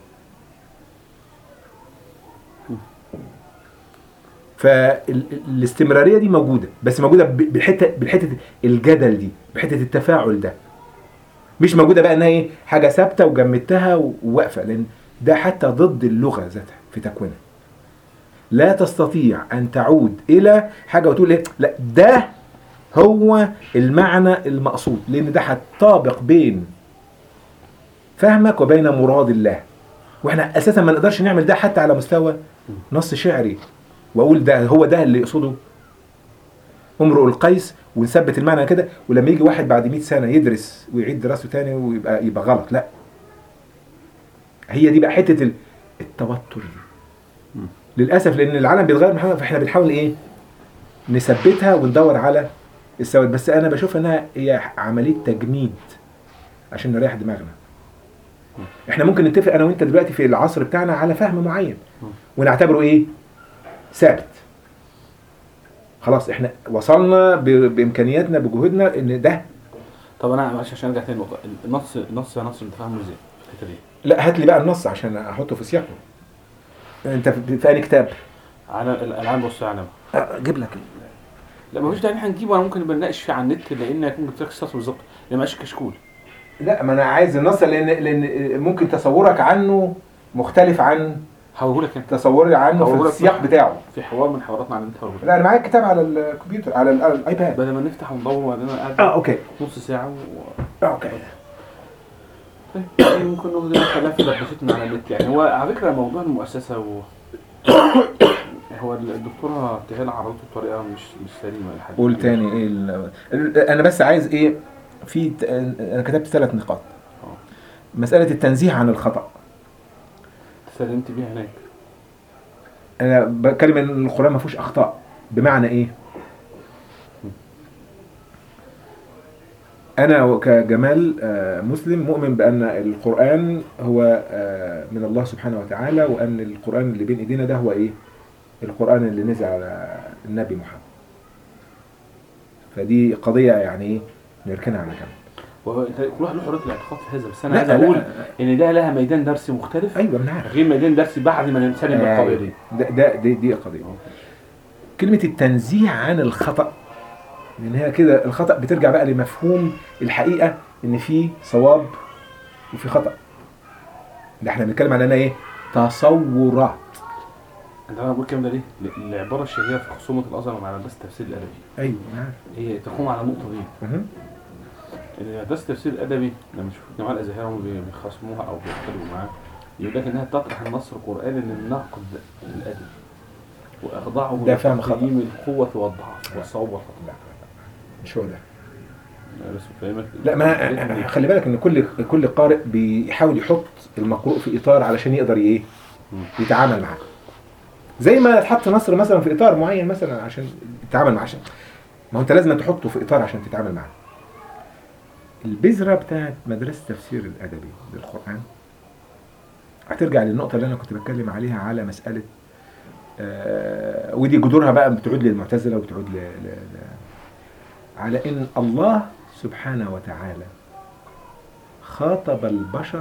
فالاستمراريه دي موجوده بس موجوده ب- بالحته بالحته الجدل دي بحته التفاعل ده مش موجوده بقى انها ايه حاجه ثابته وجمدتها وواقفه لان ده حتى ضد اللغه ذاتها في تكوينها لا تستطيع ان تعود الى حاجه وتقول ايه لا ده هو المعنى المقصود لان ده هتطابق بين فهمك وبين مراد الله واحنا اساسا ما نقدرش نعمل ده حتى على مستوى نص شعري واقول ده هو ده اللي يقصده امرؤ القيس ونثبت المعنى كده ولما يجي واحد بعد 100 سنه يدرس ويعيد دراسته تاني ويبقى يبقى غلط لا هي دي بقى حته ال- التوتر دي للاسف لان العالم بيتغير من حاجة، فاحنا بنحاول ايه نثبتها وندور على السواد بس انا بشوف انها هي عمليه تجميد عشان نريح دماغنا احنا ممكن نتفق انا وانت دلوقتي في العصر بتاعنا على فهم معين ونعتبره ايه ثابت خلاص احنا وصلنا ب- بامكانياتنا بجهودنا ان ده طب انا معلش عشان ارجع تاني نقطه النص النص يا نصر انت فاهمه ازاي في الحته دي لا هات لي بقى النص عشان احطه في سياقه انت في في انهي كتاب على الالعاب والثعلب آه، جيب لك لا مفيش داعي ان احنا نجيبه انا ممكن نبقى نناقش فيه على النت لان هيكون جبت لك السطر بالظبط لان ماشي كشكول لا ما انا عايز النص لان لان ممكن تصورك عنه مختلف عن هقوله لك انت تصوري عنه في هقولك السياق مثلا. بتاعه في حوار من حواراتنا على النت هقوله لا انا معايا الكتاب على الكمبيوتر على ال- على الايباد بدل ما نفتح وندور وبعدين انا قاعد اه اوكي نص ساعه و... آه، اوكي طيب يعني ممكن ناخد هنا كلام في دردشتنا على النت يعني هو على فكره موضوع المؤسسه و هو الدكتوره ابتهال عرضته بطريقه مش مش سليمه لحد قول تاني ايه ال- ال- انا بس عايز ايه في ت- انا كتبت ثلاث نقاط اه. مساله التنزيه عن الخطا سلمت بيها هناك انا بتكلم ان القران ما فيهوش اخطاء بمعنى ايه انا كجمال آه، مسلم مؤمن بان القران هو آه، من الله سبحانه وتعالى وان القران اللي بين ايدينا ده هو ايه القران اللي نزل على النبي محمد فدي قضيه يعني ايه نركنها على جنب وهو انت كل واحد له حريه الاعتقاد في هذا بس انا لا، عايز لا. اقول ان ده لها ميدان درسي مختلف ايوه انا عارف غير ميدان درسي بعد ما نسلم بالقضيه دي ده ده دي, دي قضيه كلمه التنزيه عن الخطا لان هي كده الخطا بترجع بقى لمفهوم الحقيقه ان في صواب وفي خطا ده احنا بنتكلم عن انا ايه تصورات انت انا بقول الكلام ده ليه؟ ل- العباره الشهيره في خصومه الازهر مع مدرسه التفسير الادبي ايوه انا عارف هي تقوم على النقطه دي مهم. ان مدرسه التفسير الادبي لما يشوفوا الجماعه الازهريه هم بي- بيخاصموها او بيختلفوا معاها يقول لك انها تطرح النص القراني للنقد الادبي واخضاعه ده فهم خطأ. لتقييم القوه والضعف والصواب والخطا لا مش هو ده أنا بس فاهمك لا ما خلي بالك ان كل كل قارئ بيحاول يحط المقروء في اطار علشان يقدر ايه مم. يتعامل معاه زي ما تحط نصر مثلا في اطار معين مثلا عشان تتعامل معاه عشان ما هو انت لازم تحطه في اطار عشان تتعامل معاه البذره بتاعت مدرسه التفسير الادبي للقران هترجع للنقطه اللي انا كنت بتكلم عليها على مساله آه ودي جذورها بقى بتعود للمعتزله وبتعود ل, ل, ل على ان الله سبحانه وتعالى خاطب البشر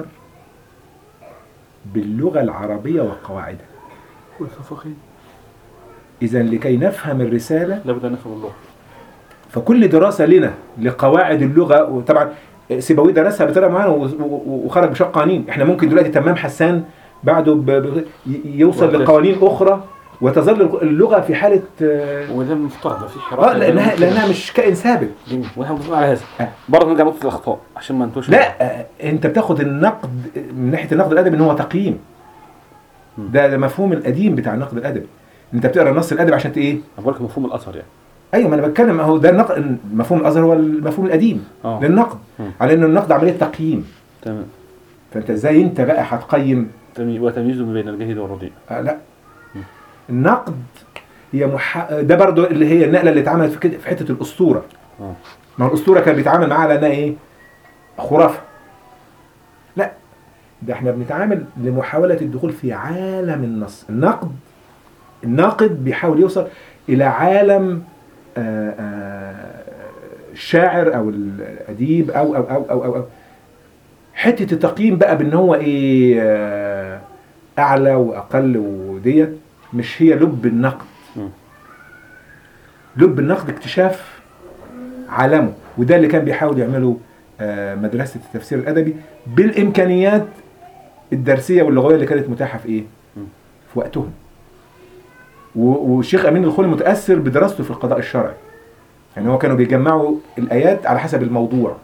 باللغه العربيه وقواعدها متفقين اذا لكي نفهم الرساله لابد ان نفهم اللغه فكل دراسه لنا لقواعد اللغه وطبعا سيبويه درسها بطريقه معينه و- و- وخرج بشق قوانين احنا ممكن دلوقتي تمام حسان بعده ب... ب... ي- يوصل وهكذا. لقوانين اخرى وتظل اللغه في حاله اه وده المفترض ده في حراك آه، لانها لانها مش كائن ثابت جميل واحنا متفقين على هذا آه. برضه نرجع لنقطه الاخطاء عشان ما نتوش لا آه، انت بتاخد النقد من ناحيه النقد الادبي ان هو تقييم م. ده ده مفهوم القديم بتاع النقد الادبي انت بتقرا النص الادبي عشان ت- ايه انا بقول لك مفهوم الاثر يعني ايوه ما انا بتكلم اهو ده النقد مفهوم الازهر هو المفهوم القديم اه للنقد مم. على انه النقد عمليه تقييم تمام فانت ازاي انت بقى هتقيم تمي- وتمييز بين الجيد والرديء آه لا النقد هي مح... ده برضو اللي هي النقله اللي اتعملت في كده في حته الاسطوره اه ما هو الاسطوره كان بيتعامل معاها على انها ايه خرافه لا ده احنا بنتعامل لمحاوله الدخول في عالم النص النقد الناقد بيحاول يوصل الى عالم آه، آه، الشاعر او الاديب او او او او, أو, أو. حته التقييم بقى بان هو ايه آه، اعلى واقل وديت مش هي لب النقد مم. لب النقد اكتشاف عالمه وده اللي كان بيحاول يعمله آه، مدرسه التفسير الادبي بالامكانيات الدرسيه واللغويه اللي كانت متاحه في ايه؟ مم. في وقتهم. و- والشيخ امين الخولي متاثر بدراسته في القضاء الشرعي. يعني هو كانوا بيجمعوا الايات على حسب الموضوع.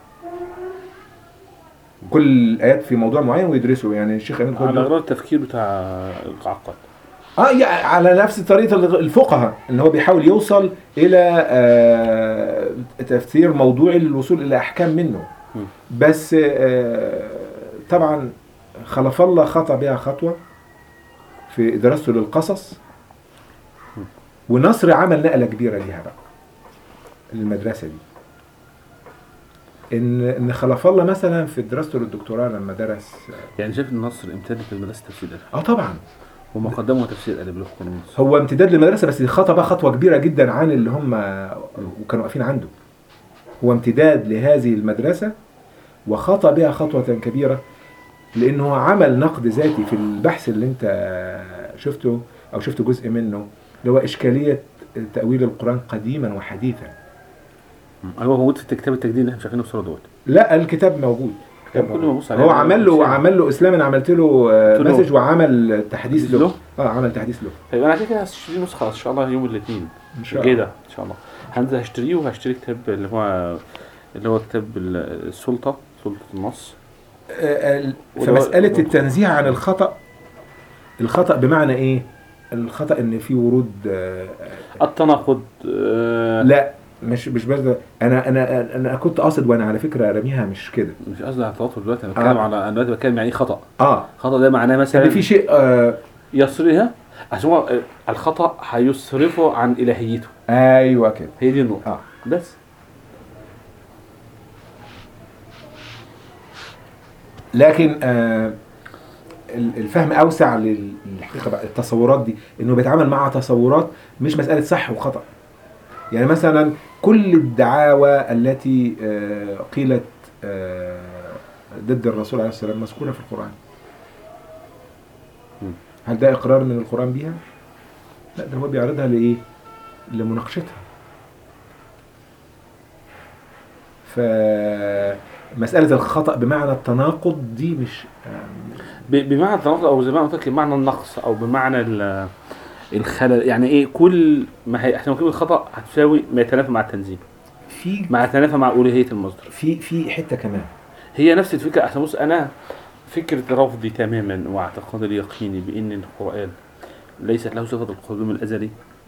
كل الايات في موضوع معين ويدرسوا يعني الشيخ امين على الخولي غرار التفكير بتاع القعقاد اه يعني على نفس طريقه الفقهاء ان هو بيحاول يوصل الى آه، تفسير موضوعي للوصول الى احكام منه م. بس آه، طبعا خلف الله خطا بها خطوه في دراسته للقصص ونصر عمل نقله كبيره ليها بقى للمدرسه دي ان ان خلف الله مثلا في دراسته للدكتوراه لما درس يعني شايف ان مصر امتدت لمدرسه التفسير الادبي اه طبعا هم قدموا تفسير ادبي لحكم مصر هو امتداد للمدرسه بس خطى بقى خطوه كبيره جدا عن اللي هم وكانوا واقفين عنده هو امتداد لهذه المدرسه وخطى بها خطوه كبيره لانه عمل نقد ذاتي في البحث اللي انت شفته او شفت جزء منه اللي هو اشكاليه تاويل القران قديما وحديثا هو موجود في كتاب التجديد اللي احنا شايفينه بصوره دوت لا الكتاب موجود الكتاب كل ما ابص عليه هو عمل له عمل له اسلام انا عملت له آه، قلت له- مسج وعمل تحديث له؟ له اه عمل تحديث له طيب انا كده كده هشتري نسخه ان شاء الله يوم الاثنين ان شاء الجاي الله ده ان شاء الله هنزل هشتريه وهشتري كتاب اللي هو اللي هو كتاب ال- السلطه سلطه النص آه، ال- وده- فمساله وده- التنزيه عن الخطا الخطا بمعنى ايه الخطا ان في ورود آه، التناقض آه لا مش مش بس ده. انا انا انا كنت قاصد وانا على فكره راميها مش كده مش قصدي على التوتر دلوقتي انا بتكلم آه. على انا دلوقتي بتكلم يعني ايه خطا اه خطا ده معناه مثلا ان في شيء آه يصرها عشان هو آه، الخطا هيصرفه عن الهيته ايوه كده هي دي النقطه اه بس لكن آه ال- الفهم اوسع لل- للحقيقه بقى التصورات دي انه بيتعامل مع تصورات مش مساله صح وخطا يعني مثلا كل الدعاوى التي آه قيلت آه ضد الرسول عليه السلام مذكوره في القران مم. هل ده اقرار من القران بيها لا ده هو بيعرضها لايه لمناقشتها فمسألة الخطأ بمعنى التناقض دي مش ب- بمعنى التناقض او زي ما قلت لك بمعنى النقص او بمعنى ال- الخلل يعني ايه كل ما هي احنا كلمه خطا هتساوي ما يتنافى مع التنزيل في مع يتنافى مع الوهيه المصدر في في حتة كمان هي نفس الفكره احنا بص انا فكره رفضي تماما واعتقادي اليقيني بان القران ليست له صفه القدوم الازلي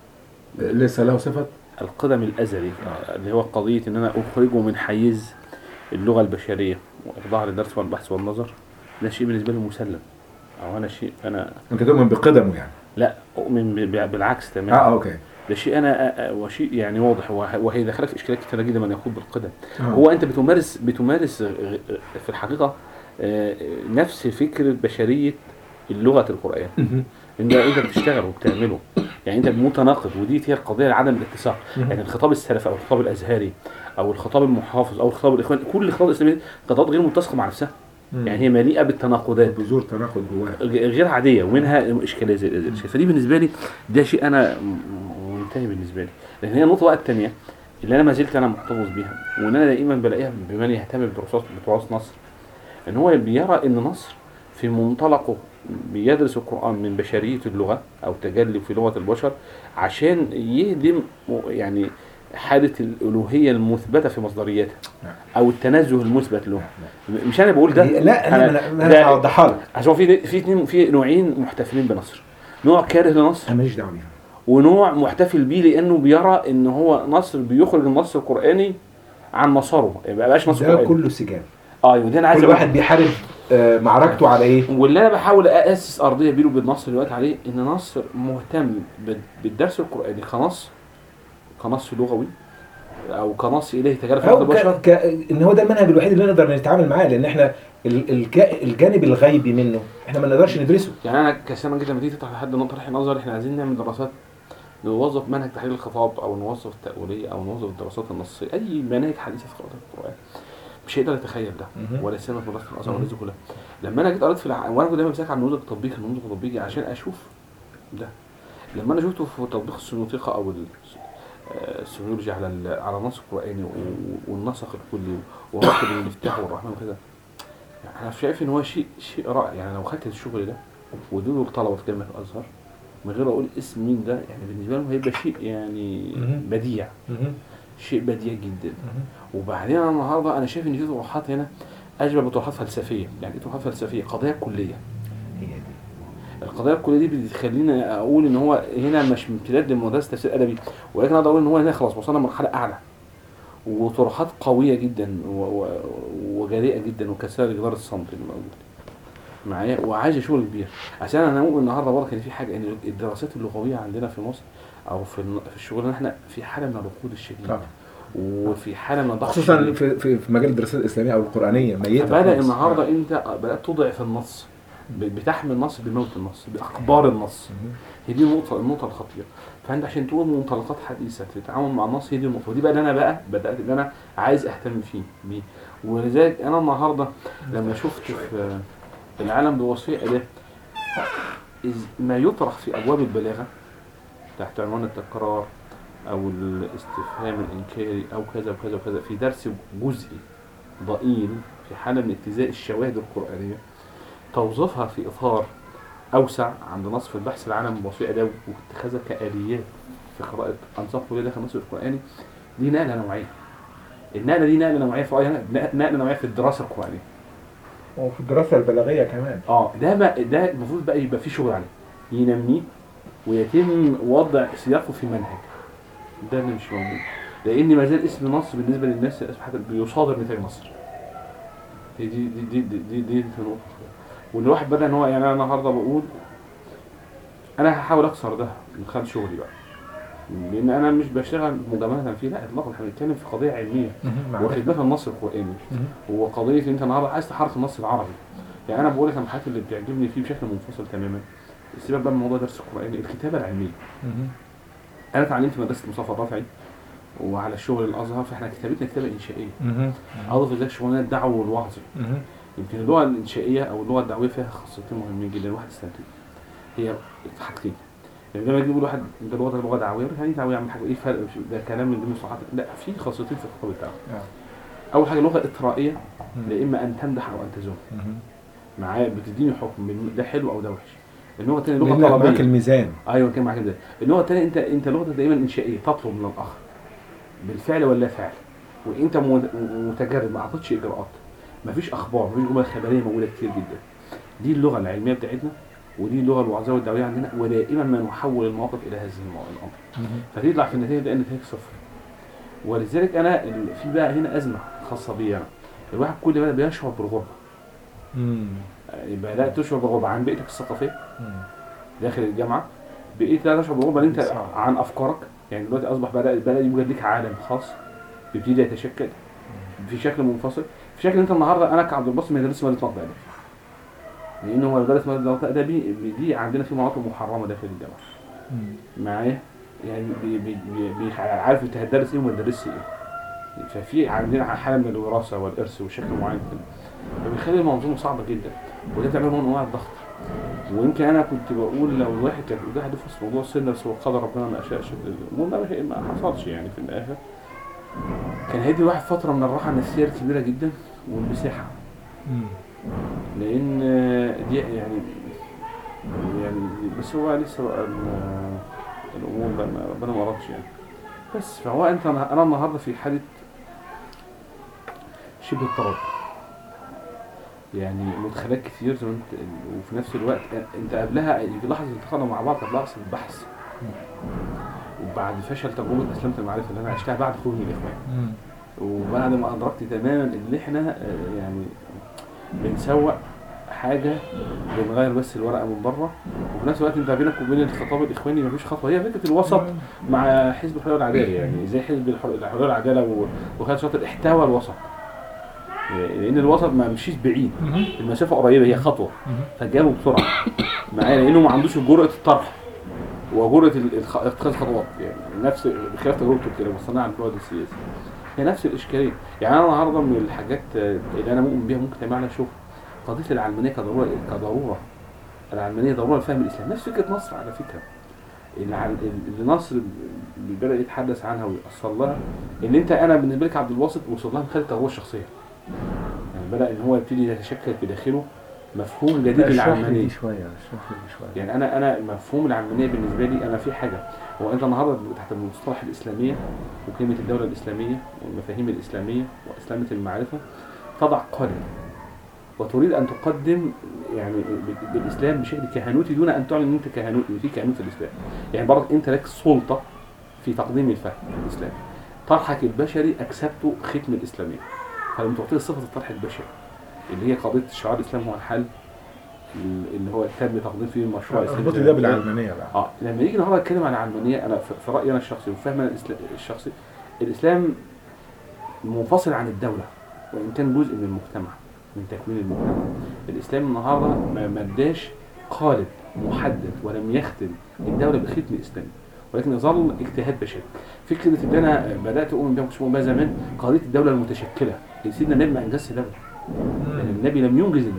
لسه له صفة القدم الازلي اللي هو قضيه ان انا اخرجه من حيز اللغه البشريه واخضاعها للدرس والبحث والنظر ده شيء بالنسبه لي مسلم او انا شيء انا انت تؤمن بقدمه يعني لا اؤمن ب- بالعكس اه تماما اوكي ده شيء انا أ- أ- وشيء يعني واضح وه- وهيدخلك في اشكالات كتيره جدا من يخوض بالقدم آه. هو انت بتمارس بتمارس غ- في الحقيقه آه، نفس فكره بشريه اللغه القران مهم. ان انت بتشتغل وبتعمله يعني انت متناقض ودي هي القضيه لعدم الاتساق مهم. يعني الخطاب السلفي او الخطاب الازهري او الخطاب المحافظ او الخطاب الاخوان كل الخطاب الاسلامي خطابات غير متسقه مع نفسها يعني هي مليئه بالتناقضات بذور تناقض جواها غ- غير عاديه ومنها اشكاليه زي زي الشيء فدي بالنسبه لي ده شيء انا م- منتهي بالنسبه لي لان هي النقطه بقى الثانيه اللي انا ما زلت انا محتفظ بيها وان انا دائما بلاقيها بمن يهتم بدراسات بتراث نصر ان هو بيرى ان نصر في منطلقه بيدرس القران من بشريه اللغه او تجلي في لغه البشر عشان يهدم يعني حاله الالوهيه المثبته في مصدرياتها نعم. او التنزه المثبت له مش انا بقول ده هي- لا انا أنا- انا, ده- أنا هوضحها لك عشان هو في في اتنين في نوعين محتفلين بنصر نوع كاره لنصر انا ماليش دعوه بيها ونوع محتفل بيه لانه بيرى ان هو نصر بيخرج النص القراني عن مساره ما بقاش نصر ده قراني كله سجال ايوه ده انا عايز كل أقول- واحد بيحارب آه، معركته على ايه واللي انا بحاول اسس ارضيه بينه وبين نصر دلوقتي عليه ان نصر مهتم بال- بالدرس القراني كنص كنص لغوي او كنص اليه تجارب في أو أرض البشر ك... ك... ان هو ده المنهج الوحيد اللي نقدر نتعامل معاه لان احنا ال... الك... الجانب الغيبي منه احنا ما نقدرش ندرسه يعني انا كسامة جدا لما تيجي تطرح لحد نقطه طرح نظر احنا عايزين نعمل دراسات نوظف منهج تحليل الخطاب او نوظف التأويلية او نوظف الدراسات النصية اي مناهج حديثة في قراءة القرآن مش هيقدر يتخيل ده مهم. ولا سامع في مدرسة الازهر مهم. ولا دي كلها لما انا جيت قريت في الع... وانا كنت دايما بذاكر عن النموذج التطبيقي النموذج التطبيقي عشان اشوف ده لما انا شفته في تطبيق السيميوتيقا او ال- آه، السيميولوجيا على ال- على النص القرآني و- والنسق الكلي ورتب المفتاح والرحمن وكده يعني انا شايف ان هو شيء شيء رائع يعني لو خدت الشغل ده ودول الطلبه في جامعه الازهر من غير اقول اسم مين ده يعني بالنسبه لهم هيبقى شيء يعني مهم. بديع مهم. شيء بديع جدا مهم. وبعدين انا النهارده انا شايف ان في طروحات هنا اشبه بطروحات فلسفيه يعني ايه طروحات فلسفيه قضايا كليه هي دي القضايا الكليه دي بتخليني اقول ان هو هنا مش امتداد لمدرسه تفسير ادبي ولكن اقدر اقول ان هو هنا خلاص وصلنا لمرحله اعلى وطروحات قويه جدا و- و- وجريئه جدا وكسر جدار الصمت اللي موجود معايا وعايزه شغل كبير عشان انا مؤمن النهارده برضه ان في حاجه ان الدراسات اللغويه عندنا في مصر او في الن- في الشغل احنا في حاله من الركود الشديد طبعا. وفي حاله من الضغط خصوصا الشديد. في, في, في مجال الدراسات الاسلاميه او القرانيه ميته فبدا خالص. النهارده انت بدات تضعف النص ب- بتحمل النص بموت النص باخبار النص مهم. هي دي النقطه النقطه الخطيره فانت عشان تقول منطلقات حديثه تتعامل مع النص هي دي النقطه ودي بقى اللي انا بقى بدات ان انا عايز اهتم فيه بيه ولذلك انا النهارده لما شفت في العالم بوصفيه اداه إز- ما يطرح في ابواب البلاغه تحت عنوان التكرار او الاستفهام الانكاري او كذا وكذا وكذا في درس جزئي ضئيل في حاله من اجتزاء الشواهد القرانيه توظيفها في اطار اوسع عند نصف البحث العالمي بوصفه اداه واتخاذها كاليات في قراءه انصاف كليه داخل النص القراني دي نقله نوعيه النقله دي نقله نوعيه في آه، نقله نوعيه في الدراسه القرانيه وفي الدراسة البلاغية كمان اه ده بقى ده المفروض بقى يبقى فيه شغل عليه ينميه ويتم وضع سياقه في منهج ده اللي مش موجود لان ما زال اسم مصر بالنسبه للناس اسم حتى بيصادر نتاج مصر دي دي دي دي دي, دي, دي النقطه وان الواحد بدا ان هو يعني انا النهارده بقول انا هحاول اكسر ده من خلال شغلي بقى لان انا مش بشتغل مجامله فيه لا اطلاقا احنا بنتكلم في قضيه علميه وخدمتها النص القراني هو قضيه إن انت النهارده عايز تحرك النص العربي يعني انا بقول لك انا الحاجات اللي بتعجبني فيه بشكل منفصل تماما سيبك بقى من موضوع درس القران الكتابه العلميه انا اتعلمت في مدرسه مصطفى الرافعي وعلى الشغل الازهر فاحنا كتابتنا كتابه انشائيه اضف لذلك شغلانه الدعوه والوعظ يمكن اللغه الانشائيه او اللغه الدعويه فيها خاصيتين مهمين جدا الواحد يستنتج هي حاجتين يعني لما يجي يقول واحد ده لغه لغه دعويه يعني ايه دعويه يا عم حاجه ايه الفرق مش- ده كلام من ضمن مصطلحات لا في خاصيتين في الخطاب بتاعه اول حاجه لغه اطرائيه لا اما ان تمدح او ان تذم معايا بتديني حكم من ده حلو او ده وحش اللغه الثانيه لغه لأن معاك طلبيه الميزان ايوه كان معاك ده اللغه الثانيه انت انت لغتك دايما انشائيه تطلب من الاخر بالفعل ولا فعل وانت مو- متجرد ما اعطيتش اجراءات مفيش اخبار مفيش جمل خبريه موجوده كتير جدا دي اللغه العلميه بتاعتنا ودي اللغه الوعظيه والدعويه عندنا ودائما ما نحول المواقف الى هذه المو- الامر فتطلع في النتيجه ده النتائج صفر ولذلك انا ال- في بقى هنا ازمه خاصه بي انا الواحد كل ما بيشعر بالغربه يعني بدات تشعر بالغربه عن بيئتك الثقافيه داخل الجامعه بقيت لا تشعر بالغربه ان انت صعب. عن افكارك يعني دلوقتي اصبح بدا بدا يوجد لك عالم خاص بيبتدي يتشكل في شكل منفصل في شكل انت النهارده انا كعبد الباسط ما يدرس ماده نقد ادبي لان هو لو درس ماده نقد ادبي دي عندنا في مناطق محرمه داخل الجامعه معايا يعني بي بي بي بي عارف انت هتدرس ايه وما تدرسش ايه ففي عندنا حاله من الوراثه والارث وشكل معين كده فبيخلي المنظومه صعبه جدا وده بتعمل نوع من انواع الضغط ويمكن انا كنت بقول لو الواحد كان الواحد يفحص موضوع السن بس هو قدر ربنا ما اشاء شكل الامور ده ما- ما حصلش يعني في الاخر كان هيدي الواحد فتره من الراحه النفسيه الكبيره جدا والمساحه لان دي يعني يعني بس هو لسه بقى ال- الامور بقى ما- ربنا ما ارادش يعني بس فهو انت انا النهارده في حاله شبه اضطراب يعني مدخلات كتير زي ما انت وفي نفس الوقت انت قبلها في لحظه التقينا مع بعض كانت لحظه البحث وبعد فشل تجربه اسلمه المعرفه اللي انا عشتها بعد خروجي من الاخوان وبعد ما ادركت تماما ان احنا آه، يعني بنسوق حاجه بنغير بس الورقه من بره وفي نفس الوقت انت بينك وبين الخطاب الاخواني مفيش خطوه هي فكره الوسط مع حزب الحريه والعداله يعني زي حزب الحر- الحريه والعداله و- وخالد شاطر احتوى الوسط لان الوسط ما مشيش بعيد المسافه قريبه هي خطوه فجابوا بسرعه معايا لانه ما عندوش جرأه الطرح وجرأه ال- الخ- اتخاذ خطوات يعني نفس بخلاف تجربته كده مصنعه عن البعد السياسي هي نفس الاشكاليه يعني انا النهارده من الحاجات آه، اللي انا مؤمن بيها ممكن تعمل عليها شغل قضيه العلمانيه كضروره كضروره العلمانيه ضروره لفهم الاسلام نفس فكره نصر على فكره الع- اللي نصر اللي بدا يتحدث عنها ويأصل لها ان انت انا بالنسبه لك عبد الباسط وصل لها من خلال التجربه الشخصيه يعني بدا ان هو يبتدي يتشكل في داخله مفهوم جديد للعلمانيه شويه اشرح لي شويه يعني انا انا مفهوم العلمانيه بالنسبه لي انا في حاجه هو انت النهارده تحت المصطلح الاسلاميه وكلمه الدوله الاسلاميه والمفاهيم الاسلاميه واسلامه المعرفه تضع قالب وتريد ان تقدم يعني ب- بالاسلام بشكل كهنوتي دون ان تعلن ان انت كهنوت ان في كهنوت في الاسلام يعني برضه انت لك سلطه في تقديم الفهم الاسلامي طرحك البشري اكسبته ختم الاسلاميه فلما تعطيه صفه الطرح البشري اللي هي قضيه شعار الاسلام هو الحل اللي هو تم تقديم فيه المشروع الإسلامي اربطي زي ده ما قلت. بالعلمانيه بقى اه لما يجي النهارده اتكلم عن العلمانيه انا في في رايي انا الشخصي وفهم انا الإسلا- الشخصي الاسلام منفصل عن الدوله وان كان جزء من المجتمع من تكوين المجتمع الاسلام النهارده ما ما اداش قالب محدد ولم يختم الدوله بختم اسلامي ولكن يظل اجتهاد بشري فكره اللي انا بدات اؤمن بها وكنت بها زمان قضيه الدوله المتشكله سيدنا النبي ما انجزش دوله لان النبي لم ينجز الدوله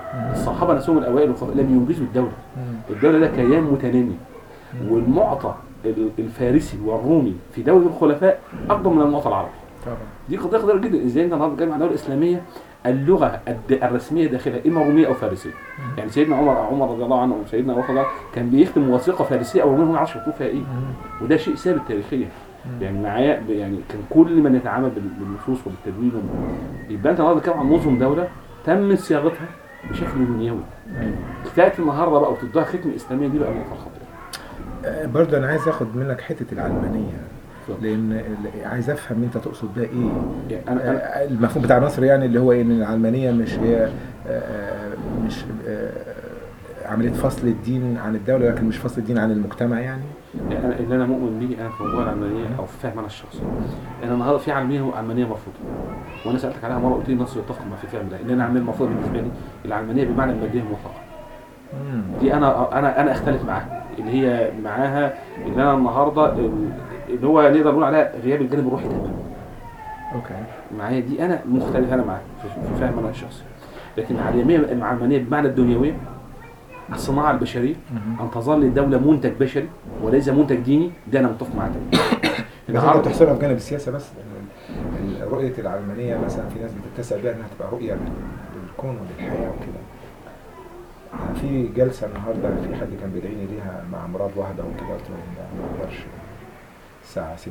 الصحابه نفسهم الاوائل والخلفاء لم ينجزوا الدوله الدوله ده كيان متنامي والمعطى ال- الفارسي والرومي في دوله الخلفاء اكبر من المعطى العربي طبعا دي قضيه خطيره جدا ازاي انت النهارده جاي مع دوله اسلاميه اللغه الد- الرسميه داخلها اما روميه او فارسيه يعني سيدنا عمر عمر رضي الله عنه وسيدنا ابو بكر كان بيختم وثيقه فارسيه او روميه ما يعرفش يكتب فيها ايه وده شيء ثابت تاريخيا يعني معايا ب- يعني كان كل من يتعامل بال- بالنصوص وبالتدوين وب- يبقى انت النهارده بتتكلم عن نظم دوله تم صياغتها بشكل دنيوي تاتي النهارده بقى وتديها ختم اسلاميه دي بقى نقطه خطيره آه، برضه انا عايز اخد منك حته العلمانيه اتفضل. لان ال- عايز افهم انت تقصد ده ايه يعني انا انا آه، المفهوم بتاع مصر يعني اللي هو ان العلمانيه مش هي آه، مش آه، عمليه فصل الدين عن الدوله لكن مش فصل الدين عن المجتمع يعني يعني انا اللي انا مؤمن بيه انا في موضوع العلمانيه او في فهم انا الشخصي ان النهارده في علمانيه وعلمانيه مرفوضه وانا سالتك عليها مره قلت لي النص يتفق مع في الفهم ده ان انا العلمانيه المرفوضه بالنسبه لي العلمانيه بمعنى الماديه المطلقه دي انا انا انا اختلف معاها اللي هي معاها اللي انا النهارده ال- اللي هو نقدر نقول عليها غياب الجانب الروحي تماما اوكي معايا دي انا مختلف انا معاها في في فهم انا الشخصي لكن العلمانيه العلمانيه بمعنى الدنيويه الصناعه البشريه ان تظل الدوله منتج بشري وليس منتج ديني ده انا متفق معاها تماما بس انت بتحصرها في جانب السياسه بس لأن ال- رؤيه العلمانيه مثلا في ناس بتتسع بيها انها تبقى رؤيه لل- للكون وللحياه وكده في جلسه النهارده في حد كان بيدعيني ليها مع مراد وهبه وكده قلت له لا، ما اقدرش الساعه 6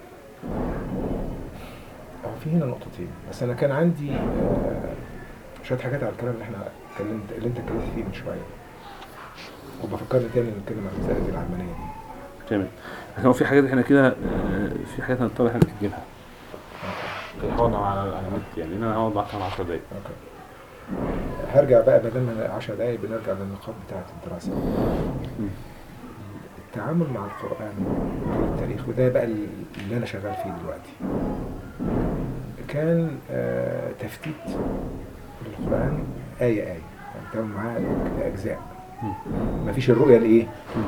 هو في هنا نقطتين بس انا كان عندي آه، شويه حاجات على الكلام اللي احنا اتكلمت اللي انت اتكلمت فيه من شويه وبفكرني تاني نتكلم عن مسائل العلمانيه دي تمام لكن هو في حاجات احنا كده آه، في حاجات هنضطر احنا نسجلها حاولنا على على النت يعني انا هقعد معاك على 10 دقايق اوكي هرجع بقى بدل ما 10 دقايق بنرجع للنقاط بتاعة الدراسة التعامل مع القرآن طول التاريخ وده بقى اللي أنا شغال فيه دلوقتي كان آه، تفتيت للقرآن آية آية يعني التعامل معاه أجزاء مفيش الرؤية الإيه؟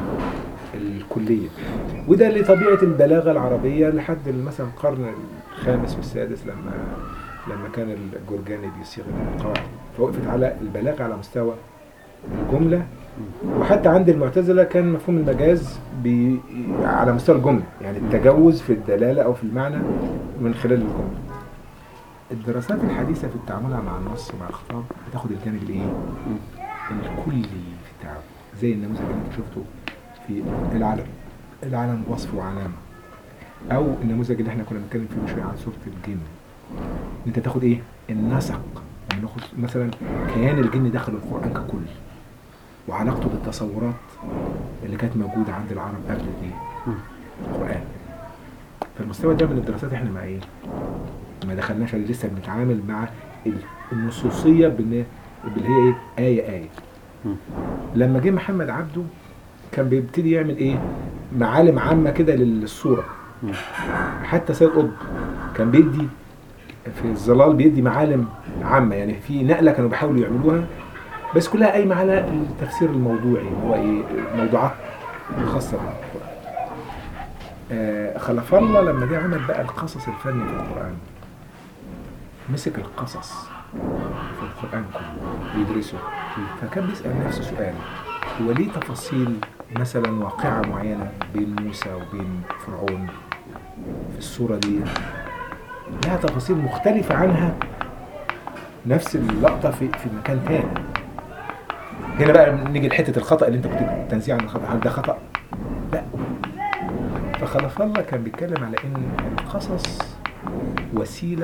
الكلية وده لطبيعة البلاغة العربية لحد مثلا القرن الخامس والسادس لما لما كان الجرجاني بيصيغ القواعد فوقفت على البلاغة على مستوى الجملة وحتى عند المعتزلة كان مفهوم المجاز بي على مستوى الجملة يعني التجوز في الدلالة أو في المعنى من خلال الجملة الدراسات الحديثة في التعامل مع النص ومع الخطاب بتاخد الجانب الايه؟ الكلي في التعامل زي النموذج اللي انت شفته في العلم العلم وصف وعلامة أو النموذج اللي احنا كنا بنتكلم فيه من شوية عن سورة الجن انت تاخد ايه؟ النسق يعني ناخد مثلا كيان الجن داخل القرآن ككل وعلاقته بالتصورات اللي كانت موجودة عند العرب قبل الايه؟ القرآن فالمستوى ده من الدراسات احنا مع ايه؟ ما دخلناش عليه لسه بنتعامل مع ال- النصوصية بان اللي هي ايه؟ آية آية مم. لما جه محمد عبده كان بيبتدي يعمل ايه؟ معالم عامة كده للصورة مم. حتى سيد قطب كان بيدي في الظلال بيدي معالم عامة يعني في نقلة كانوا بيحاولوا يعملوها بس كلها قايمة على التفسير الموضوعي اللي هو ايه موضوعات خاصة بالقرآن آه خلف الله لما جه عمل بقى القصص الفني في القرآن مسك القصص في القرآن كله بيدرسه فكان بيسأل نفسه سؤال هو ليه تفاصيل مثلا واقعة معينة بين موسى وبين فرعون في الصورة دي لها تفاصيل مختلفة عنها نفس اللقطة في في مكان تاني هنا بقى نيجي لحتة الخطأ اللي انت كنت تنزيه عن الخطأ هل ده خطأ؟ لا فخلف الله كان بيتكلم على ان القصص وسيلة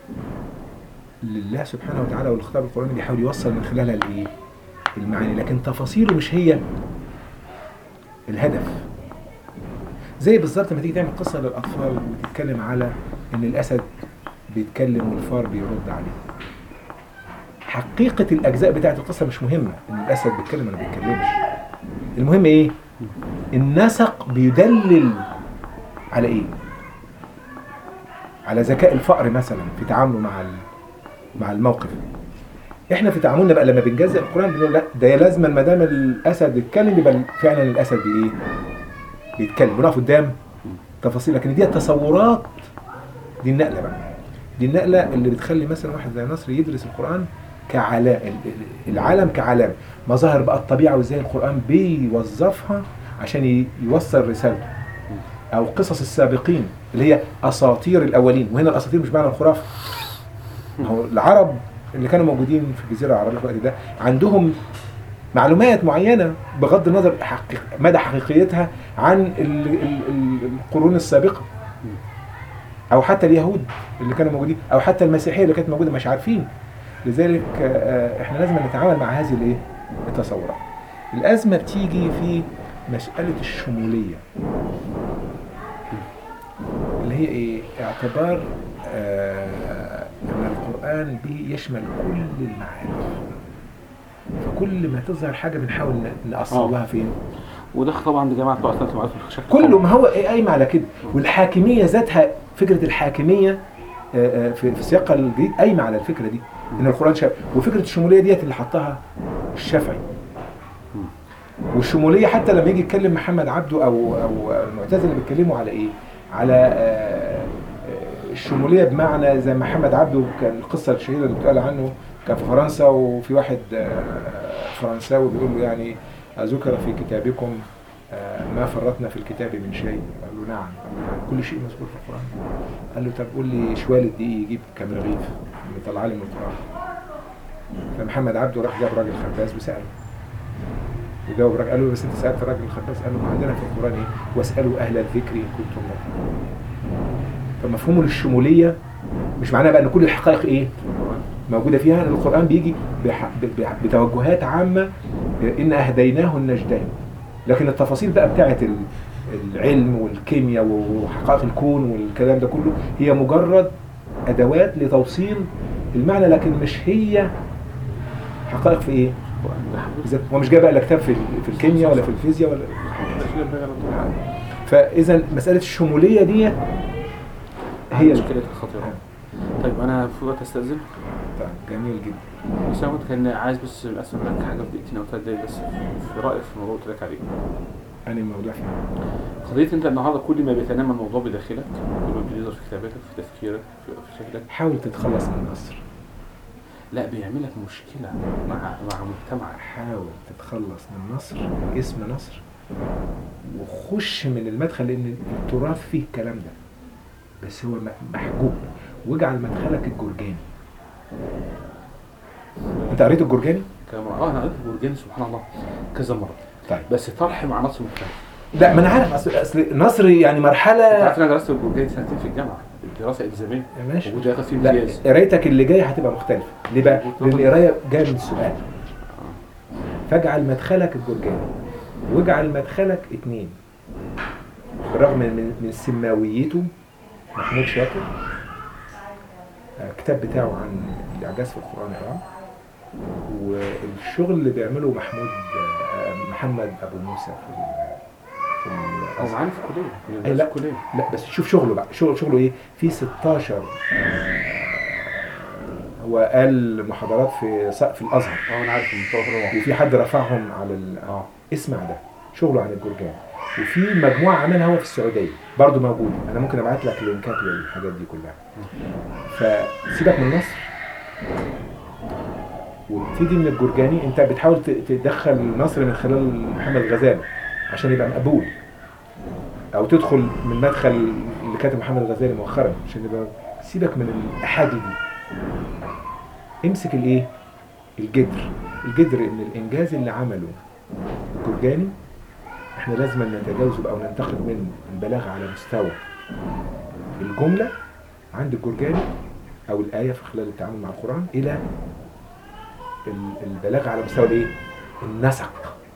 لله سبحانه وتعالى والخطاب القرآني بيحاول يوصل من خلالها الايه؟ المعاني لكن تفاصيله مش هي الهدف زي بالظبط لما تيجي تعمل قصة للأطفال وتتكلم على إن الأسد بيتكلم والفار بيرد عليه حقيقة الأجزاء بتاعت القصة مش مهمة إن الأسد بيتكلم ولا بيتكلمش المهم إيه؟ النسق بيدلل على إيه؟ على ذكاء الفأر مثلا في تعامله مع ال- مع الموقف احنا في تعاملنا بقى لما بنجزء القرآن بنقول لا ده لازما ما دام الأسد اتكلم يبقى فعلا الأسد بإيه؟ بيتكلم ونقف قدام تفاصيل لكن دي التصورات دي النقله بقى دي النقله اللي بتخلي مثلا واحد زي نصر يدرس القران كعلام العالم كعلام مظاهر بقى الطبيعه وازاي القران بيوظفها عشان ي- يوصل رسالته او قصص السابقين اللي هي اساطير الاولين وهنا الاساطير مش معنى الخرافه ما هو العرب اللي كانوا موجودين في الجزيره العربيه في الوقت ده عندهم معلومات معينه بغض النظر حقيق مدى حقيقيتها عن ال ال ال القرون السابقه او حتى اليهود اللي كانوا موجودين او حتى المسيحيه اللي كانت موجوده مش عارفين لذلك آه، احنا لازم نتعامل مع هذه الايه التصورات الازمه بتيجي في مساله الشموليه اللي هي ايه اعتبار آه، ان القران بيشمل كل المعارف فكل ما تظهر حاجه بنحاول ن- نأصل آه. لها فين وده طبعا جماعه بتوع اسنان المعارف بشكل كله قوي. ما هو ايه قايم على كده والحاكميه ذاتها فكره الحاكميه آه، آه، في في سياقها الجديد قايمه على الفكره دي ان القران شامل وفكره الشموليه ديت اللي حطها الشافعي والشموليه حتى لما يجي يتكلم محمد عبده او او المعتزله بيتكلموا على ايه؟ على آه، آه، الشموليه بمعنى زي محمد عبده كان القصه الشهيره اللي بتقال عنه كان في فرنسا وفي واحد آه، فرنساوي بيقول له يعني ذكر في كتابكم آه، ما فرطنا في الكتاب من شيء قال له نعم قال له نعم. كل شيء مذكور في القرآن قال له طب قول لي شوال الدقيق يجيب كام رغيف طلع لي من القرآن فمحمد عبده راح جاب راجل خباز وسأله وجاوب راجل قال له بس انت سألت الراجل الخباز قال له ما عندنا في القرآن ايه واسألوا أهل الذكر إن كنتم لا تعلمون فمفهوم الشمولية مش معناه بقى ان كل الحقائق ايه موجودة فيها ان القرآن بيجي بح- ب- ب- بتوجهات عامة إن أهديناه النجدين لكن التفاصيل بقى بتاعت ال- العلم والكيمياء وحقائق الكون والكلام ده كله هي مجرد أدوات لتوصيل المعنى لكن مش هي حقائق في إيه؟ ده حبيبي. بالذات هو مش جاي بقى لا كتاب في في الكيمياء ولا في الفيزياء ولا ده شيء ينبغي على طول. فإذا مسألة الشمولية دي هي ال- مشكلة خطيرة طيب انا في وقت استاذن طيب، جميل جدا بس انا كنت كان عايز بس اسمع منك حاجه في دقيقتين او ثلاث دقايق بس في رايك في الموضوع اللي قلت لك عليه أنا موضوع فيه قضيه انت النهارده كل ما بيتنامى الموضوع بداخلك كل ما بيظهر في كتاباتك في تفكيرك في, في شكلك حاول تتخلص من مصر لا بيعمل لك مشكله مع مع مجتمعك حاول تتخلص من مصر من اسم نصر وخش من المدخل لان التراث فيه الكلام ده بس هو م- محجوب واجعل مدخلك الجرجاني انت قريت الجرجاني؟ كلام اه انا قلت برجاني سبحان الله كذا مره طيب بس طرح مع نص مختلف لا ما انا عارف اصل اصل نصر يعني انت عارف مرحله ان انا درست البرجاني سنتين في الجامعه دراسه الزاميه ماشي وكنت واخد فيه لا امتياز قرايتك اللي جايه هتبقى مختلفه ليه بقى؟ لان القرايه جايه من سؤال فاجعل مدخلك الجرجاني واجعل مدخلك اتنين بالرغم من من سماويته محمود شاكر آه، الكتاب بتاعه عن الاعجاز في القران طبعا والشغل اللي بيعمله محمود آه، محمد ابو موسى في ال- في هو الأزهر. معانا في الكليه كنا أي بندرس لا في الكليه لا بس شوف شغله بقى شغل شغله ايه في 16 آه، هو قال محاضرات في ص- في الازهر اه انا عارف المستوى الروعه وفي حد رفعهم على ال... اه اسمع ده شغله عن الجرجان وفي مجموعه عملها هو في السعوديه برضه موجود انا ممكن ابعت لك لينكات للحاجات دي كلها فسيبك من مصر وابتدي من الجرجاني انت بتحاول ت- تدخل مصر من خلال محمد غزالي عشان يبقى مقبول او تدخل من مدخل اللي كاتب محمد غزالي مؤخرا عشان يبقى سيبك من الاحادي دي امسك الايه الجدر الجدر ان الانجاز اللي عمله الجرجاني احنا لازم نتجاوزه بقى وننتقد منه البلاغه على مستوى الجمله عند الجرجاني او الايه في خلال التعامل مع القران الى ال- البلاغه على مستوى الايه النسق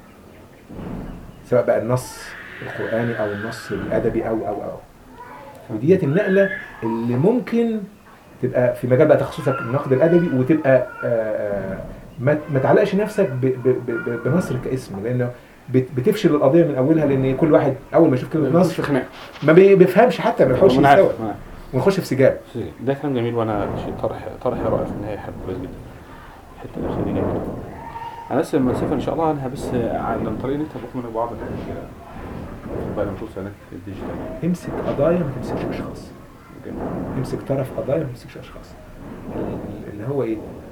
سواء بقى النص القراني او النص الادبي او او او وديت النقله اللي ممكن تبقى في مجال بقى تخصصك النقد الادبي وتبقى آه، آه، ما ما تعلقش نفسك ب- ب- ب- بنصر كاسم لانه بت- بتفشل القضيه من اولها لان كل واحد اول ما يشوف كلمه نص نصر في خناقه ما بي- بيفهمش حتى ما بيحاولش أنا عارف، يستوعب أنا عارف. ونخش في سجال ده كلام جميل وانا شيء طرح طرح رائع في النهايه حلو كويس جدا الحته الاخيره دي جميله انا بس لما اسافر ان شاء الله انا بس عن طريق النت هبقى منك بعض الحاجات كده بقى لما توصل هناك في الديجيتال امسك قضايا ما تمسكش اشخاص جميل. امسك طرف قضايا ما تمسكش اشخاص ال- اللي هو ايه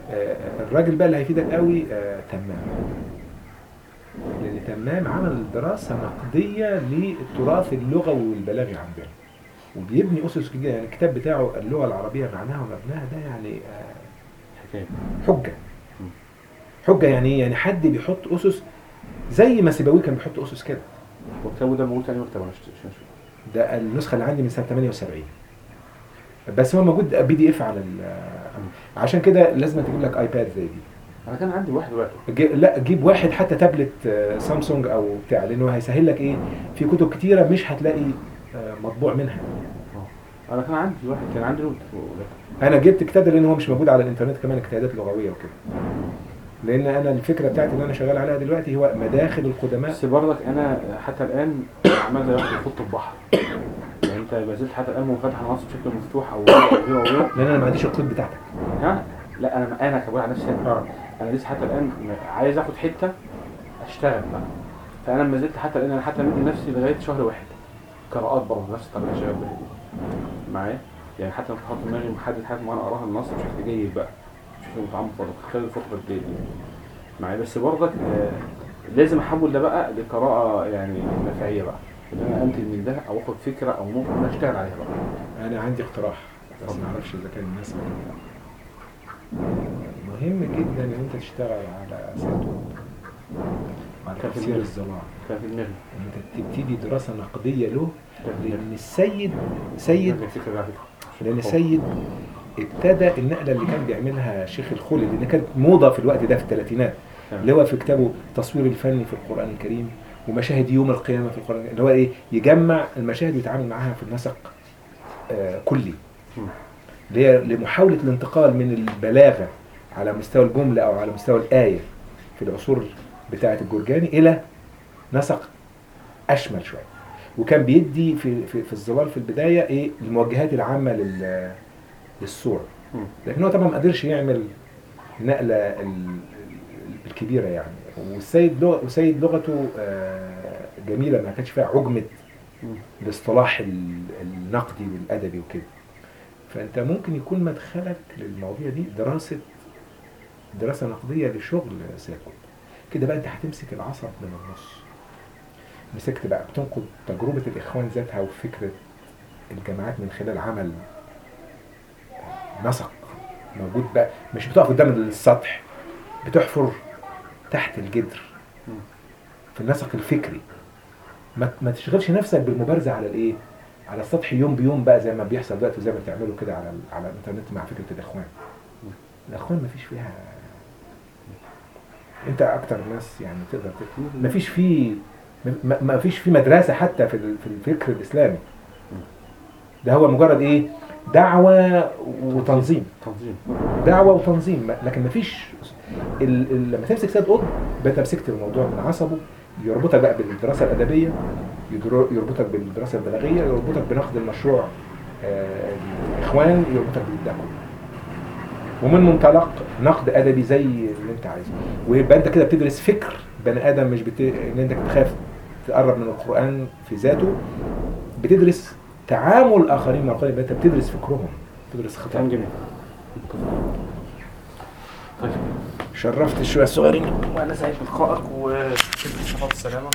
آه، الراجل بقى اللي هيفيدك قوي آه، تمام لان تمام عمل دراسه نقديه للتراث اللغوي والبلاغي عندنا وبيبني اسس جديده يعني الكتاب بتاعه اللغه العربيه معناها ومبناها ده يعني آه، حكايه حجه حجه يعني ايه يعني حد بيحط اسس زي ما سيبويه كان بيحط اسس كده وكتابه ده موجود تاني مكتبه مش مش مش ده النسخه اللي عندي من سنه 78 بس هو موجود بي دي اف على ال- عشان كده لازم تجيب لك ايباد زي دي انا كان عندي واحد دلوقتي جي- لا جيب واحد حتى تابلت آه، سامسونج او بتاع لانه هيسهل لك ايه في كتب كتيره مش هتلاقي آه، مطبوع منها اه انا كان عندي واحد كان عندي نوت ولكن- انا جبت كتاب ده لان هو مش موجود على الانترنت كمان اجتهادات لغويه وكده لان انا الفكره بتاعتي اللي انا شغال عليها دلوقتي هو مداخل القدماء بس برضك انا حتى الان عمال زي واحد يخط في بحر يعني انت ما زلت حتى الان منفتح النص بشكل مفتوح او غير او غير لان انا ما عنديش القيود بتاعتك ها لا انا انا كبقول على نفسي أنا. اه انا لسه حتى الان عايز اخد حته اشتغل بقى فانا ما زلت حتى الان انا حتى مدي نفسي لغايه شهر واحد قراءات برضه نفس الطريقه اللي شغال بيها دي معايا يعني حتى لما بحط دماغي محدد حاجه معينه اقراها النص بشكل جيد بقى بشكل متعمق برضه خلال الفتره الجايه دي معايا بس برضك آه لازم احول ده بقى لقراءه يعني نفعيه بقى ان انا انتج من ده او اخد فكره او ممكن انا اشتغل عليها بقى انا عندي اقتراح بس ما اعرفش اذا كان الناس ولا لا. مهم جدا ان انت تشتغل على ساتو على كان في تفسير دماغي. الظلام كان في دماغي ان انت تبتدي دراسه نقديه له كان في دماغي لان السيد سيد كان الفكره دي على فكره لان السيد ابتدى النقله اللي كان بيعملها شيخ الخولي لان كانت موضه في الوقت ده في الثلاثينات تمام. اللي هو في كتابه تصوير الفني في القران الكريم ومشاهد يوم القيامه في القران الكريم اللي هو ايه يجمع المشاهد ويتعامل معاها في نسق آه كلي مم. اللي هي لمحاوله الانتقال من البلاغه على مستوى الجمله او على مستوى الايه في العصور بتاعه الجرجاني الى نسق اشمل شويه وكان بيدي في في, في الظلال في البدايه ايه الموجهات العامه لل للصوره مم. لكن هو طبعا ما قدرش يعمل النقله ال- ال- الكبيره يعني والسيد لغ... والسيد لغته آه، جميله ما كانش فيها عجمه مم. الاصطلاح ال- النقدي والادبي وكده فانت ممكن يكون مدخلك للمواضيع دي دراسه دراسه نقديه لشغل ساكن كده بقى انت هتمسك العصب من النص مسكت بقى بتنقد تجربه الاخوان ذاتها وفكره الجامعات من خلال عمل نسق موجود بقى مش بتقف قدام السطح بتحفر تحت الجدر مم. في النسق الفكري ما, ما تشغلش نفسك بالمبارزه على الايه على السطح يوم بيوم بقى زي ما بيحصل دلوقتي وزي ما بتعملوا كده على ال- على الانترنت مع فكره الاخوان الاخوان ما فيش فيها انت اكتر ناس يعني تقدر تفهم ما فيش فيه ما- ما فيش في مدرسه حتى في ال- في الفكر الاسلامي ده هو مجرد ايه دعوه وتنظيم تنظيم دعوه وتنظيم ما- لكن مفيش ال... ال... لما تمسك سيد قطب يبقى انت مسكت الموضوع من عصبه يربطك بقى بالدراسه الادبيه يدر- يربطك بالدراسه البلاغيه يربطك بنقد المشروع آه، الاخوان يربطك بالده كله. ومن منطلق نقد ادبي زي اللي انت عايزه ويبقى انت كده بتدرس فكر بني ادم مش بت... ان انت تخاف تقرب من القران في ذاته بتدرس تعامل الاخرين مع القران يبقى انت بتدرس فكرهم بتدرس كلام خطابهم جميل طيب شرفت الشوية الصغيرين وانا سعيد بلقائك وشكرا السلامه